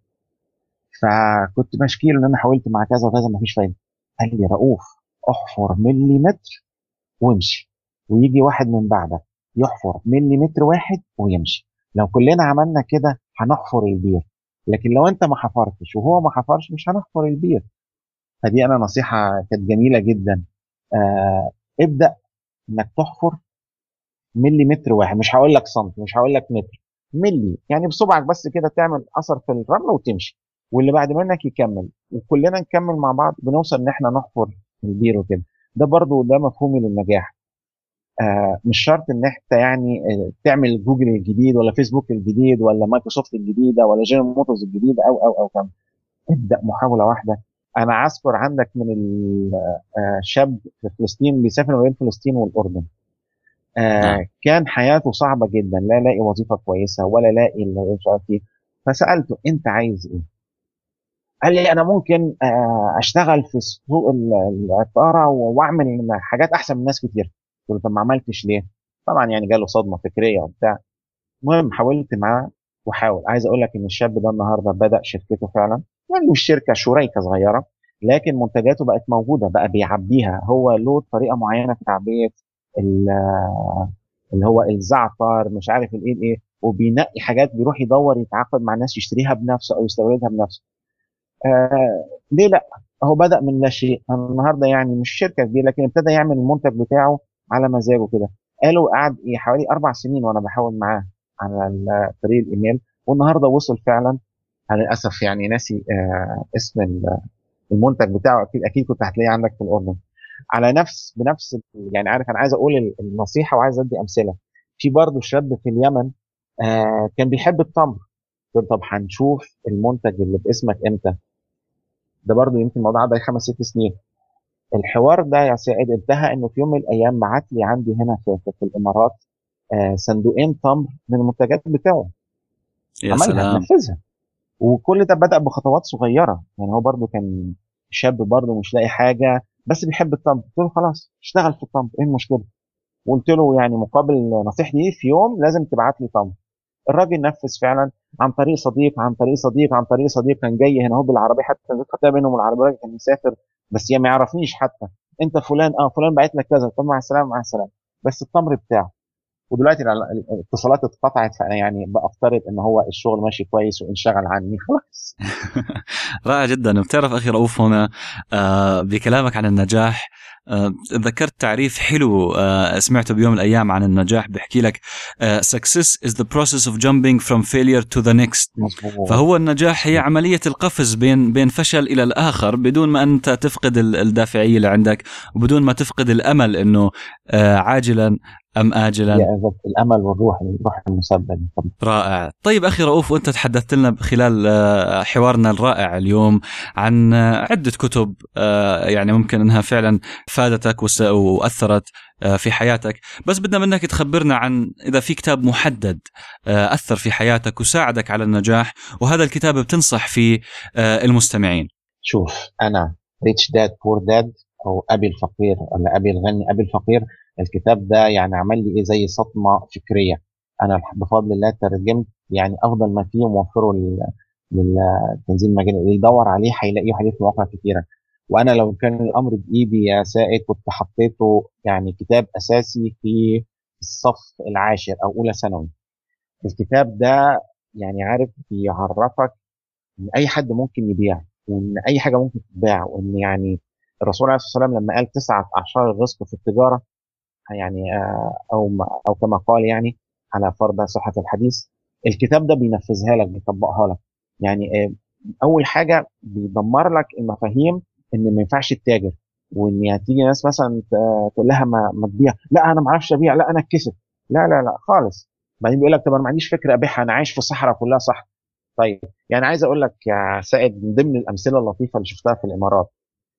فكنت بشكي له ان انا حاولت مع كذا وكذا ما فيش فايده قال لي رؤوف احفر مليمتر وامشي ويجي واحد من بعدك يحفر مليمتر واحد ويمشي لو كلنا عملنا كده هنحفر البير لكن لو انت ما حفرتش وهو ما حفرش مش هنحفر البير فدي انا نصيحه كانت جميله جدا آه ابدا انك تحفر مليمتر واحد مش هقول لك سنتي مش هقول لك متر ملي يعني بصبعك بس كده تعمل اثر في الرمله وتمشي واللي بعد منك يكمل وكلنا نكمل مع بعض بنوصل ان احنا نحفر البير وكده ده برضو ده مفهومي للنجاح آه مش شرط ان انت يعني آه، تعمل جوجل الجديد ولا فيسبوك الجديد ولا مايكروسوفت الجديده ولا جنرال موتورز الجديده او او او كم ابدا محاوله واحده انا اذكر عندك من الشاب آه، في فلسطين بيسافر ما بين فلسطين والاردن آه نعم. كان حياته صعبه جدا لا لاقي وظيفه كويسه ولا لاقي مش عارف ايه فسالته انت عايز ايه؟ قال لي انا ممكن آه، اشتغل في سوق العطاره واعمل حاجات احسن من ناس كتير قلت له طب ما عملتش ليه؟ طبعا يعني جاله صدمه فكريه وبتاع المهم حاولت معاه وحاول عايز اقول لك ان الشاب ده النهارده بدا شركته فعلا يعني مش شركه شريكه صغيره لكن منتجاته بقت موجوده بقى بيعبيها هو له طريقه معينه في تعبئه اللي هو الزعتر مش عارف الايه ايه وبينقي حاجات بيروح يدور يتعاقد مع الناس يشتريها بنفسه او يستوردها بنفسه آه ليه لا هو بدا من لا شيء النهارده يعني مش شركه كبيره لكن ابتدى يعمل المنتج بتاعه على مزاجه كده قالوا قعد إيه حوالي اربع سنين وانا بحاول معاه على طريق الايميل والنهارده وصل فعلا انا للاسف يعني ناسي آه اسم المنتج بتاعه اكيد اكيد كنت هتلاقيه عندك في الاردن على نفس بنفس يعني عارف انا عايز اقول النصيحه وعايز ادي امثله في برضه شاب في اليمن آه كان بيحب التمر قلت طب هنشوف المنتج اللي باسمك امتى ده برضه يمكن الموضوع ده خمس ست سنين الحوار ده يا سائد انتهى انه في يوم من الايام بعت لي عندي هنا في, في, في الامارات آه صندوقين تمر من المنتجات بتاعه يا عملها سلام نفذها وكل ده بدا بخطوات صغيره يعني هو برضو كان شاب برضه مش لاقي حاجه بس بيحب الطنب قلت له خلاص اشتغل في الطنب ايه المشكله وقلت له يعني مقابل نصيحتي دي في يوم لازم تبعت لي طنب الراجل نفذ فعلا عن طريق صديق عن طريق صديق عن طريق صديق كان جاي هنا هو بالعربيه حتى نزلت خدتها منهم العربيه كان مسافر بس هي ما يعرفنيش حتى انت فلان اه فلان بعت لك كذا طب مع السلامه مع السلامه بس التمر بتاعه ودلوقتي الاتصالات اتقطعت فانا يعني بفترض ان هو الشغل ماشي كويس وانشغل عني خلاص رائع جدا وبتعرف اخي رؤوف هنا آه، بكلامك عن النجاح آه، ذكرت تعريف حلو آه، سمعته بيوم من الايام عن النجاح بيحكي لك success is the process of jumping from failure to the next مزبوط. فهو النجاح هي عمليه القفز بين بين فشل الى الاخر بدون ما انت تفقد الدافعيه اللي عندك وبدون ما تفقد الامل انه عاجلا ام اجلا الامل والروح الروح المسبب رائع طيب اخي رؤوف وانت تحدثت لنا خلال آه، حوارنا الرائع اليوم عن عده كتب آه، يعني ممكن انها فعلا فادتك واثرت آه، في حياتك بس بدنا منك تخبرنا عن اذا في كتاب محدد اثر في حياتك وساعدك على النجاح وهذا الكتاب بتنصح فيه المستمعين شوف انا ريتش داد بور داد او ابي الفقير ولا ابي الغني ابي الفقير الكتاب ده يعني عمل لي ايه زي صدمه فكريه انا بفضل الله ترجمت يعني افضل ما فيه وموفره للتنزيل المجاني اللي يدور عليه هيلاقيه حديث في مواقع كثيره وانا لو كان الامر بايدي يا سائد كنت حطيته يعني كتاب اساسي في الصف العاشر او اولى ثانوي الكتاب ده يعني عارف بيعرفك ان اي حد ممكن يبيع وان اي حاجه ممكن تتباع وان يعني الرسول عليه الصلاه والسلام لما قال تسعه اعشار الرزق في التجاره يعني آه، او او كما قال يعني على فرض صحه الحديث الكتاب ده بينفذها لك بيطبقها لك يعني آه، اول حاجه بيدمر لك المفاهيم ان ما ينفعش التاجر وان يعني تيجي ناس مثلا تقول لها ما, ما تبيع لا انا ما اعرفش ابيع لا انا اتكسف لا لا لا خالص بعدين بيقول لك طب انا ما عنديش فكره ابيعها انا عايش في صحراء كلها صح طيب يعني عايز اقول لك يا سائد من ضمن الامثله اللطيفه اللي شفتها في الامارات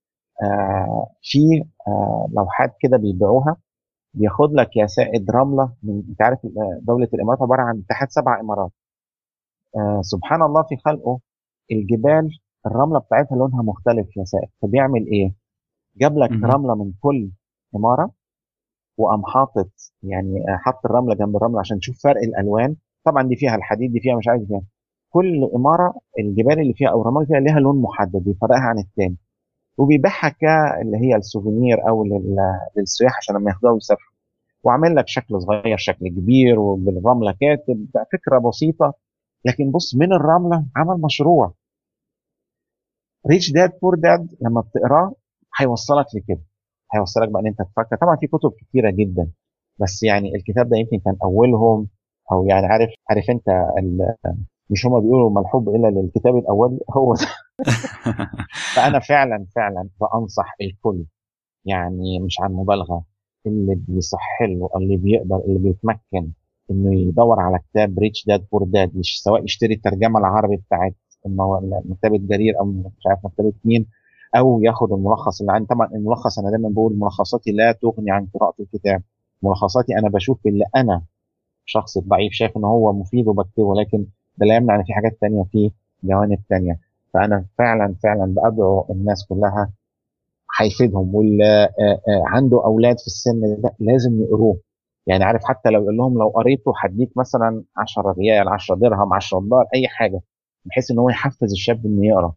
آه في آه لوحات كده بيبيعوها بياخد لك يا سائد رمله من انت عارف دوله الامارات عباره عن اتحاد سبع امارات آه سبحان الله في خلقه الجبال الرمله بتاعتها لونها مختلف يا سائد فبيعمل ايه؟ جاب لك رمله من كل اماره وقام حاطط يعني حط الرمله جنب الرمله عشان تشوف فرق الالوان طبعا دي فيها الحديد دي فيها مش عارف فيها كل اماره الجبال اللي فيها او الرمال اللي فيها لها لون محدد بيفرقها عن الثاني وبيبيعها كاللي هي السوفينير او للسياح عشان لما ياخدوها ويسافروا وعامل لك شكل صغير شكل كبير وبالرمله كاتب فكره بسيطه لكن بص من الرمله عمل مشروع ريتش داد بور داد لما بتقراه هيوصلك لكده هيوصلك بقى ان انت تفكر طبعا في كتب كتيره جدا بس يعني الكتاب ده يمكن كان اولهم او يعني عارف عارف انت مش هما بيقولوا ما الحب الا للكتاب الاول هو ده فانا فعلا فعلا بانصح الكل يعني مش عن مبالغه اللي بيصح له اللي بيقدر اللي بيتمكن انه يدور على كتاب ريتش داد بور داد سواء يشتري الترجمه العربي بتاعت مكتبه جرير او مش عارف مكتبه مين او ياخد الملخص اللي عندي طبعا الملخص انا دايما بقول ملخصاتي لا تغني عن قراءه الكتاب ملخصاتي انا بشوف اللي انا شخص ضعيف شايف ان هو مفيد وبكتبه لكن ده لا يمنع ان في حاجات تانية في جوانب تانية فانا فعلا فعلا بدعو الناس كلها هيفيدهم واللي آه، آه، عنده اولاد في السن ده لازم يقروه يعني عارف حتى لو يقول لهم لو قريته هديك مثلا 10 ريال 10 درهم 10 دولار اي حاجه بحيث ان هو يحفز الشاب انه يقرا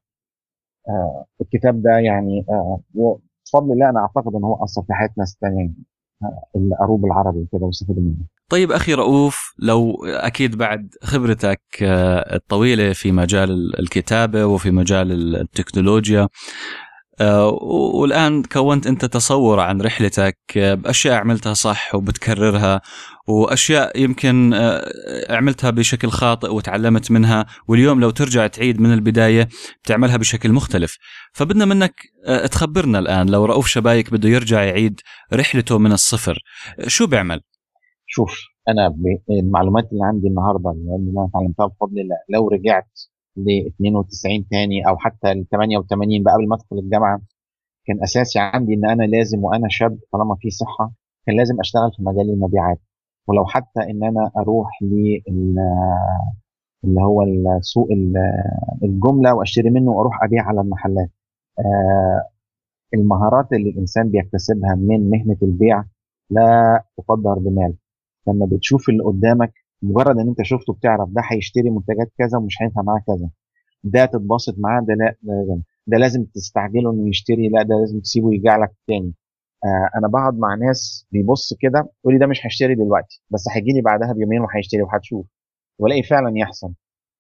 آه الكتاب ده يعني آه بفضل الله انا اعتقد ان هو اثر في حياه ناس ثانيه آه اللي قروه بالعربي كده واستفادوا منه طيب اخي رؤوف لو اكيد بعد خبرتك آه، الطويله في مجال الكتابه وفي مجال التكنولوجيا آه، والان كونت انت تصور عن رحلتك آه، باشياء عملتها صح وبتكررها واشياء يمكن عملتها بشكل خاطئ وتعلمت منها واليوم لو ترجع تعيد من البدايه بتعملها بشكل مختلف فبدنا منك تخبرنا الان لو رؤوف شبايك بده يرجع يعيد رحلته من الصفر شو بيعمل شوف انا المعلومات اللي عندي النهارده اللي انا اتعلمتها بفضل الله لو رجعت ل 92 تاني او حتى ل 88 بقى قبل ما ادخل الجامعه كان اساسي عندي ان انا لازم وانا شاب طالما في صحه كان لازم اشتغل في مجال المبيعات ولو حتى ان انا اروح لل اللي هو سوق الجمله واشتري منه واروح ابيع على المحلات آه المهارات اللي الانسان بيكتسبها من مهنه البيع لا تقدر بمال لما بتشوف اللي قدامك مجرد ان انت شفته بتعرف ده هيشتري منتجات كذا ومش هينفع معاه كذا ده تتبسط معاه ده لا ده, ده لازم تستعجله انه يشتري لا ده لازم تسيبه يرجع لك تاني آه انا بقعد مع ناس بيبص كده يقول لي ده مش هيشتري دلوقتي بس هيجي لي بعدها بيومين وهيشتري وهتشوف والاقي فعلا يحصل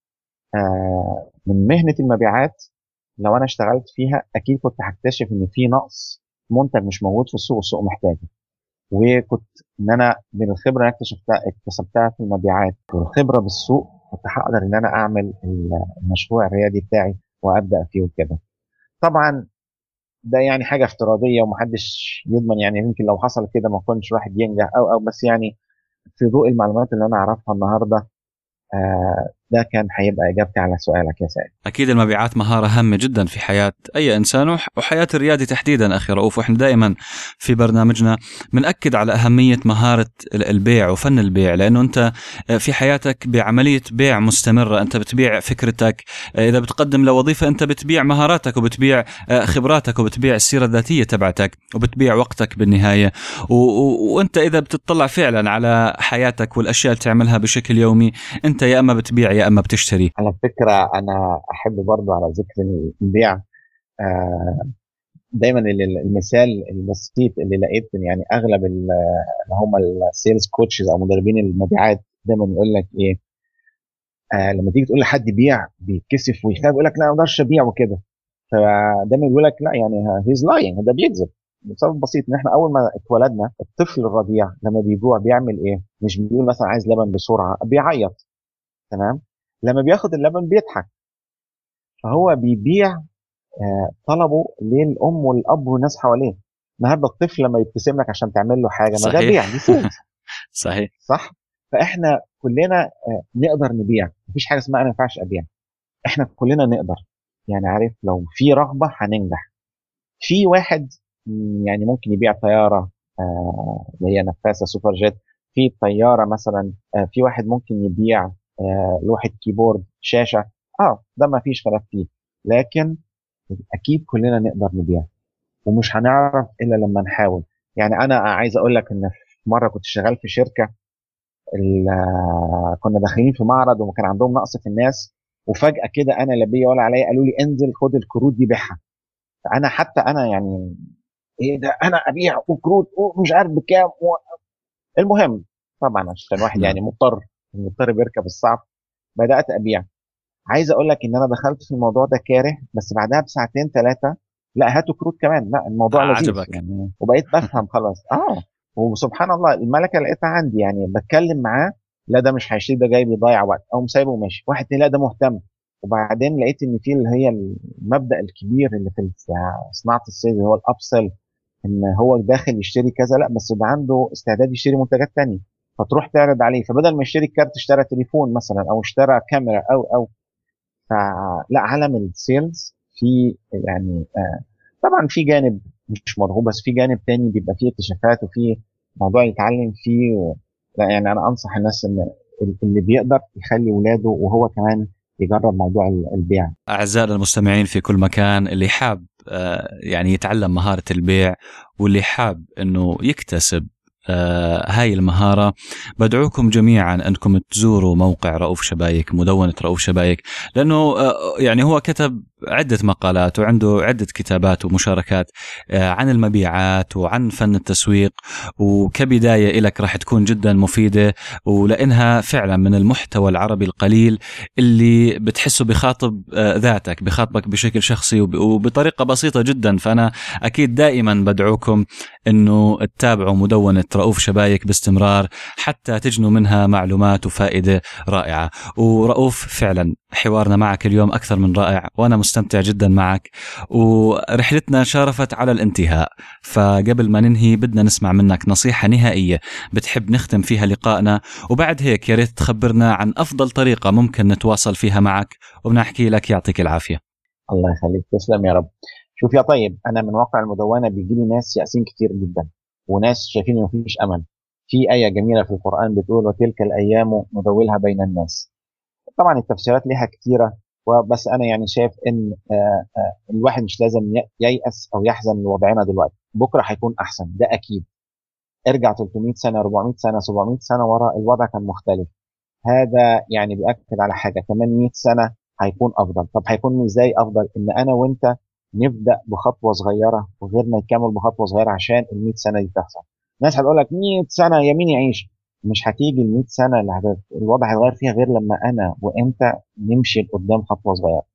آه من مهنه المبيعات لو انا اشتغلت فيها اكيد كنت هكتشف ان في نقص منتج مش موجود في السوق والسوق محتاجه وكنت ان انا من الخبره اللي اكتشفتها اكتسبتها في المبيعات والخبره بالسوق كنت هقدر ان انا اعمل المشروع الريادي بتاعي وابدا فيه وكده طبعا ده يعني حاجه افتراضيه ومحدش يضمن يعني يمكن لو حصل كده ما كنتش واحد ينجح او او بس يعني في ضوء المعلومات اللي انا اعرفها النهارده آه ده كان هيبقى اجابتي على سؤالك يا سائل اكيد المبيعات مهاره هامه جدا في حياه اي انسان وحياه الريادي تحديدا اخي رؤوف واحنا دائما في برنامجنا بناكد على اهميه مهاره البيع وفن البيع لانه انت في حياتك بعمليه بيع مستمره انت بتبيع فكرتك اذا بتقدم لوظيفه انت بتبيع مهاراتك وبتبيع خبراتك وبتبيع السيره الذاتيه تبعتك وبتبيع وقتك بالنهايه و... و... وانت اذا بتطلع فعلا على حياتك والاشياء اللي تعملها بشكل يومي انت يا اما بتبيع يا اما بتشتري على فكره انا احب برضو على ذكر البيع آه دايما المثال البسيط اللي لقيت يعني اغلب اللي هم السيلز كوتشز او مدربين المبيعات دايما يقول لك ايه آه لما تيجي تقول لحد بيع بيتكسف ويخاف يقول لك لا ما اقدرش ابيع وكده فدايما يقول لك لا يعني هيز لاينج ده بيكذب بسبب بسيط ان احنا اول ما اتولدنا الطفل الرضيع لما بيجوع بيعمل ايه؟ مش بيقول مثلا عايز لبن بسرعه بيعيط تمام؟ لما بياخد اللبن بيضحك فهو بيبيع آه طلبه للام والاب والناس حواليه النهارده الطفل لما يبتسم لك عشان تعمل له حاجه ما ده بيع دي سيلز صحيح صح فاحنا كلنا آه نقدر نبيع مفيش حاجه اسمها انا ما ينفعش ابيع احنا كلنا نقدر يعني عارف لو في رغبه هننجح في واحد يعني ممكن يبيع طياره آه اللي هي نفاثه سوبر جيت في طياره مثلا آه في واحد ممكن يبيع آه لوحه كيبورد شاشه اه ده ما فيش خلاف فيه لكن اكيد كلنا نقدر نبيع ومش هنعرف الا لما نحاول يعني انا عايز اقول لك ان في مره كنت شغال في شركه كنا داخلين في معرض وكان عندهم نقص في الناس وفجاه كده انا لا بيا ولا عليا قالوا لي انزل خد الكروت دي بيعها فانا حتى انا يعني ايه ده انا ابيع وكروت ومش عارف بكام و... المهم طبعا عشان واحد يعني مضطر مضطر بيركب الصعب بدات ابيع عايز اقول لك ان انا دخلت في الموضوع ده كاره بس بعدها بساعتين ثلاثه لا هاتوا كروت كمان لا الموضوع لذيذ عجبك. يعني وبقيت بفهم خلاص اه وسبحان الله الملكه لقيتها عندي يعني بتكلم معاه لا ده مش هيشتري ده جاي بيضيع وقت او سايبه وماشي واحد تاني لا ده مهتم وبعدين لقيت ان في اللي هي المبدا الكبير اللي في صناعه السيلز هو الابسل ان هو داخل يشتري كذا لا بس يبقى عنده استعداد يشتري منتجات تانية فتروح تعرض عليه فبدل ما يشتري كارت اشترى تليفون مثلا او اشترى كاميرا او او فلا عالم السيلز في يعني آه طبعا في جانب مش مرغوب بس في جانب تاني بيبقى فيه اكتشافات وفي موضوع يتعلم فيه و... لا يعني انا انصح الناس ان اللي بيقدر يخلي ولاده وهو كمان يجرب موضوع البيع اعزائنا المستمعين في كل مكان اللي حاب يعني يتعلم مهاره البيع واللي حاب انه يكتسب آه هاي المهارة بدعوكم جميعا أنكم تزوروا موقع رؤوف شبايك مدونة رؤوف شبايك لأنه آه يعني هو كتب عدة مقالات وعنده عدة كتابات ومشاركات آه عن المبيعات وعن فن التسويق وكبداية لك راح تكون جدا مفيدة ولأنها فعلا من المحتوى العربي القليل اللي بتحسه بخاطب ذاتك بخاطبك بشكل شخصي وبطريقة بسيطة جدا فأنا أكيد دائما بدعوكم أنه تتابعوا مدونة رؤوف شبايك باستمرار حتى تجنوا منها معلومات وفائدة رائعة ورؤوف فعلا حوارنا معك اليوم أكثر من رائع وأنا مستمتع جدا معك ورحلتنا شارفت على الانتهاء فقبل ما ننهي بدنا نسمع منك نصيحة نهائية بتحب نختم فيها لقائنا وبعد هيك يا ريت تخبرنا عن أفضل طريقة ممكن نتواصل فيها معك وبنحكي لك يعطيك العافية الله يخليك تسلم يا رب شوف يا طيب أنا من واقع المدونة بيجي لي ناس يأسين كتير جدا وناس شايفين إنه مفيش أمل في آية جميلة في القرآن بتقول وتلك الأيام ندولها بين الناس طبعا التفسيرات ليها كتيرة وبس انا يعني شايف ان آه، آه، الواحد مش لازم ي- ييأس او يحزن لوضعنا دلوقتي بكره هيكون احسن ده اكيد ارجع 300 سنه 400 سنه 700 سنه ورا الوضع كان مختلف هذا يعني بيأكد على حاجه كمان 100 سنه هيكون افضل طب هيكون ازاي افضل ان انا وانت نبدا بخطوه صغيره وغيرنا يكمل بخطوه صغيره عشان ال 100 سنه دي تحصل الناس هتقول لك 100 سنه يا مين يعيش مش هتيجي ال 100 سنه اللي هت... الوضع هيتغير فيها غير لما انا وانت نمشي لقدام خطوه صغيره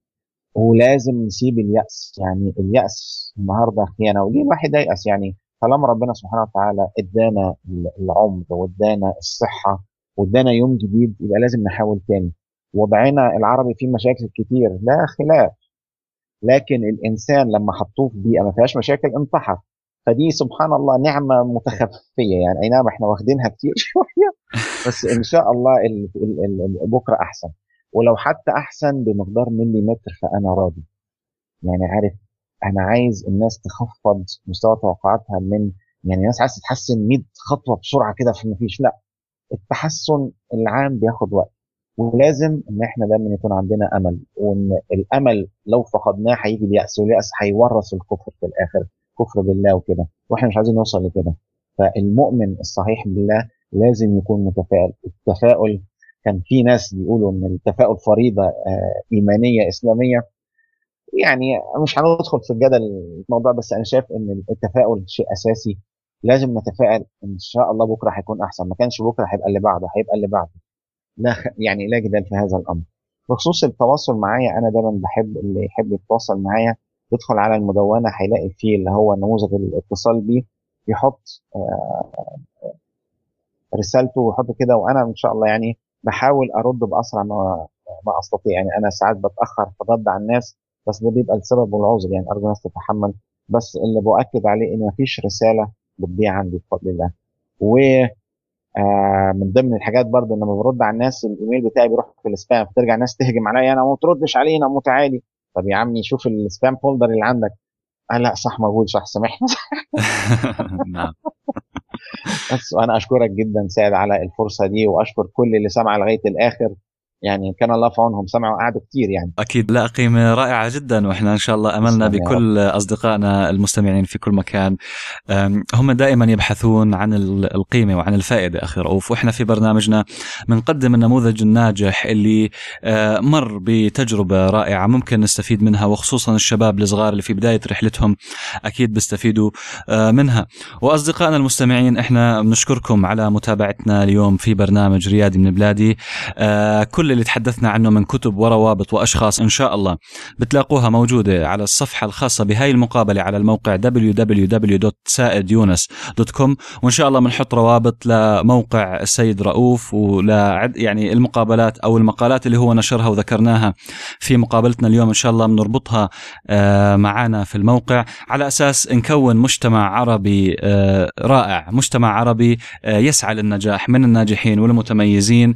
ولازم نسيب اليأس يعني اليأس النهارده خيانه وليه الواحد ييأس يعني طالما ربنا سبحانه وتعالى ادانا العمر وادانا الصحه وادانا يوم جديد يبقى لازم نحاول تاني وضعنا العربي فيه مشاكل كتير لا خلاف لكن الانسان لما حطوه في بيئه ما فيهاش مشاكل انتحر فدي سبحان الله نعمه متخفيه يعني اي نعم احنا واخدينها كتير شويه بس ان شاء الله ال ال ال بكره احسن ولو حتى احسن بمقدار مليمتر فانا راضي يعني عارف انا عايز الناس تخفض مستوى توقعاتها من يعني الناس عايزه تتحسن 100 خطوه بسرعه كده في مفيش لا التحسن العام بياخد وقت ولازم ان احنا دايما يكون عندنا امل وان الامل لو فقدناه هيجي الياس والياس هيورث الكفر في الاخر كفر بالله وكده واحنا مش عايزين نوصل لكده فالمؤمن الصحيح بالله لازم يكون متفائل التفاؤل كان في ناس بيقولوا ان التفاؤل فريضه آه، ايمانيه اسلاميه يعني مش هندخل في الجدل الموضوع بس انا شايف ان التفاؤل شيء اساسي لازم نتفائل ان شاء الله بكره هيكون احسن ما كانش بكره هيبقى اللي بعده هيبقى اللي بعده لا خ- يعني لا جدال في هذا الامر بخصوص التواصل معايا انا دايما بحب اللي يحب يتواصل معايا يدخل على المدونه هيلاقي فيه اللي هو نموذج الاتصال بيه يحط آه، رسالته ويحط كده وانا ان شاء الله يعني بحاول ارد باسرع ما ما استطيع يعني انا ساعات بتاخر في الرد على الناس بس ده بيبقى السبب والعذر يعني ارجو الناس تتحمل بس اللي باكد عليه ان مفيش رساله بتضيع عندي بفضل الله و آه من ضمن الحاجات برضه لما برد على الناس الايميل بتاعي بيروح في السبام فترجع الناس تهجم عليا انا ما تردش علينا متعالي طب يا عمي شوف السبام فولدر اللي عندك آه لا صح موجود صح سامحني نعم بس وانا اشكرك جدا سعد على الفرصه دي واشكر كل اللي سمع لغايه الاخر يعني كان الله في عونهم سمعوا قعدوا كتير يعني اكيد لا قيمه رائعه جدا واحنا ان شاء الله املنا تسلم يا بكل اصدقائنا المستمعين في كل مكان أم، هم دائما يبحثون عن ال- القيمه وعن الفائده اخي رؤوف واحنا في برنامجنا بنقدم النموذج الناجح اللي آه، مر بتجربه رائعه ممكن نستفيد منها وخصوصا الشباب الصغار اللي في بدايه رحلتهم اكيد بيستفيدوا آه، منها واصدقائنا المستمعين احنا بنشكركم على متابعتنا اليوم في برنامج ريادي من بلادي آه، كل اللي تحدثنا عنه من كتب وروابط واشخاص ان شاء الله بتلاقوها موجوده على الصفحه الخاصه بهاي المقابله على الموقع www.سائديونس.com وان شاء الله بنحط روابط لموقع السيد رؤوف ولا يعني المقابلات او المقالات اللي هو نشرها وذكرناها في مقابلتنا اليوم ان شاء الله بنربطها آه، معنا في الموقع على اساس نكون مجتمع عربي آه، رائع مجتمع عربي آه، يسعى للنجاح من الناجحين والمتميزين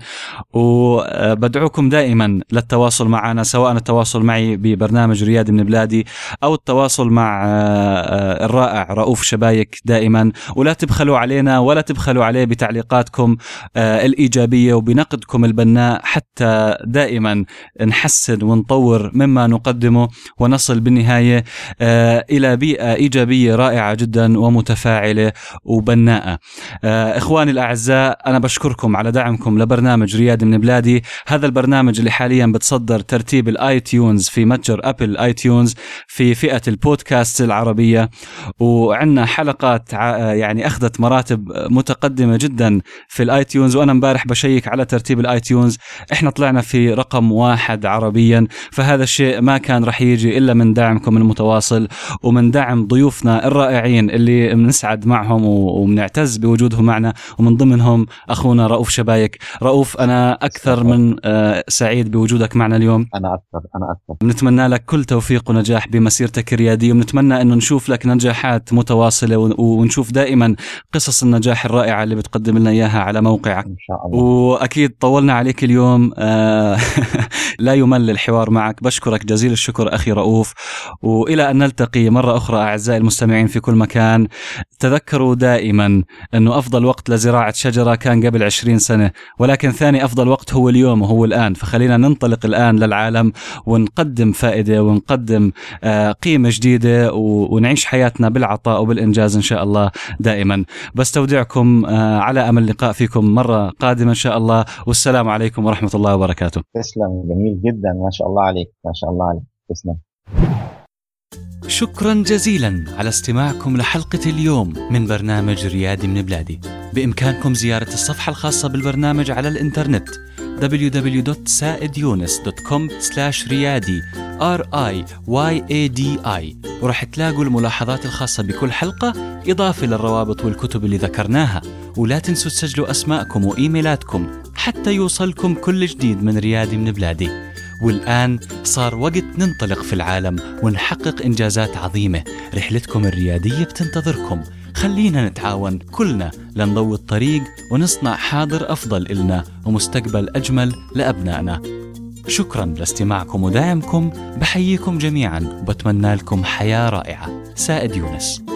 وبدعوكم دائما للتواصل معنا سواء التواصل معي ببرنامج ريادي من بلادي او التواصل مع آه، آه، الرائع رؤوف شبايك دائما ولا تبخلوا علينا ولا تبخلوا عليه بتعليقاتكم آه، الايجابيه وبنقدكم البناء حتى دائما نحسن ونطور مما نقدمه ونصل بالنهايه آه، الى بيئه ايجابيه رائعه جدا ومتفاعله وبناءه. آه، اخواني الاعزاء انا بشكركم على دعمكم لبرنامج ريادي من بلادي، هذا البرنامج اللي حاليا بتصدر ترتيب الاي تيونز في متجر ابل اي تيونز في فئه البودكاست العربيه وعندنا حلقات ع- يعني اخذت مراتب متقدمه جدا في الاي تيونز وانا امبارح بشيك على ترتيب الاي تيونز احنا طلعنا في رقم واحد عربيا فهذا الشيء ما كان رح يجي الا من دعمكم المتواصل ومن دعم ضيوفنا الرائعين اللي بنسعد معهم و- وبنعتز بوجودهم معنا ومن ضمنهم اخونا رؤوف شبايك رؤوف انا اكثر من آه، سعيد بوجودك معنا اليوم انا اكثر انا اكثر بنتمنى لك كل توفيق ونجاح بمسيرتك الريادية وبنتمنى أنه نشوف لك نجاحات متواصلة ون- ونشوف دائما قصص النجاح الرائعة اللي بتقدم لنا إياها على موقعك ان شاء الله واكيد طولنا عليك اليوم آه، لا يمل الحوار معك بشكرك جزيل الشكر اخي رؤوف والى ان نلتقي مره اخرى اعزائي المستمعين في كل مكان تذكروا دائما انه افضل وقت لزراعه شجره كان قبل عشرين سنه ولكن ثاني افضل وقت هو اليوم وهو هو الآن فخلينا ننطلق الآن للعالم ونقدم فائدة ونقدم آه، قيمة جديدة ونعيش حياتنا بالعطاء وبالإنجاز إن شاء الله دائما بستودعكم آه، على أمل اللقاء فيكم مرة قادمة إن شاء الله والسلام عليكم ورحمة الله وبركاته تسلم جميل جدا ما شاء الله عليك ما شاء الله عليك تسلم شكرا جزيلا على استماعكم لحلقة اليوم من برنامج ريادي من بلادي بإمكانكم زيارة الصفحة الخاصة بالبرنامج على الإنترنت www.saidyunus.com ريادي R I Y A D I ورح تلاقوا الملاحظات الخاصة بكل حلقة إضافة للروابط والكتب اللي ذكرناها ولا تنسوا تسجلوا أسماءكم وإيميلاتكم حتى يوصلكم كل جديد من ريادي من بلادي والآن صار وقت ننطلق في العالم ونحقق إنجازات عظيمة رحلتكم الريادية بتنتظركم خلينا نتعاون كلنا لنضوي الطريق ونصنع حاضر أفضل إلنا ومستقبل أجمل لأبنائنا شكرا لاستماعكم ودعمكم بحييكم جميعا وبتمنى لكم حياة رائعة سائد يونس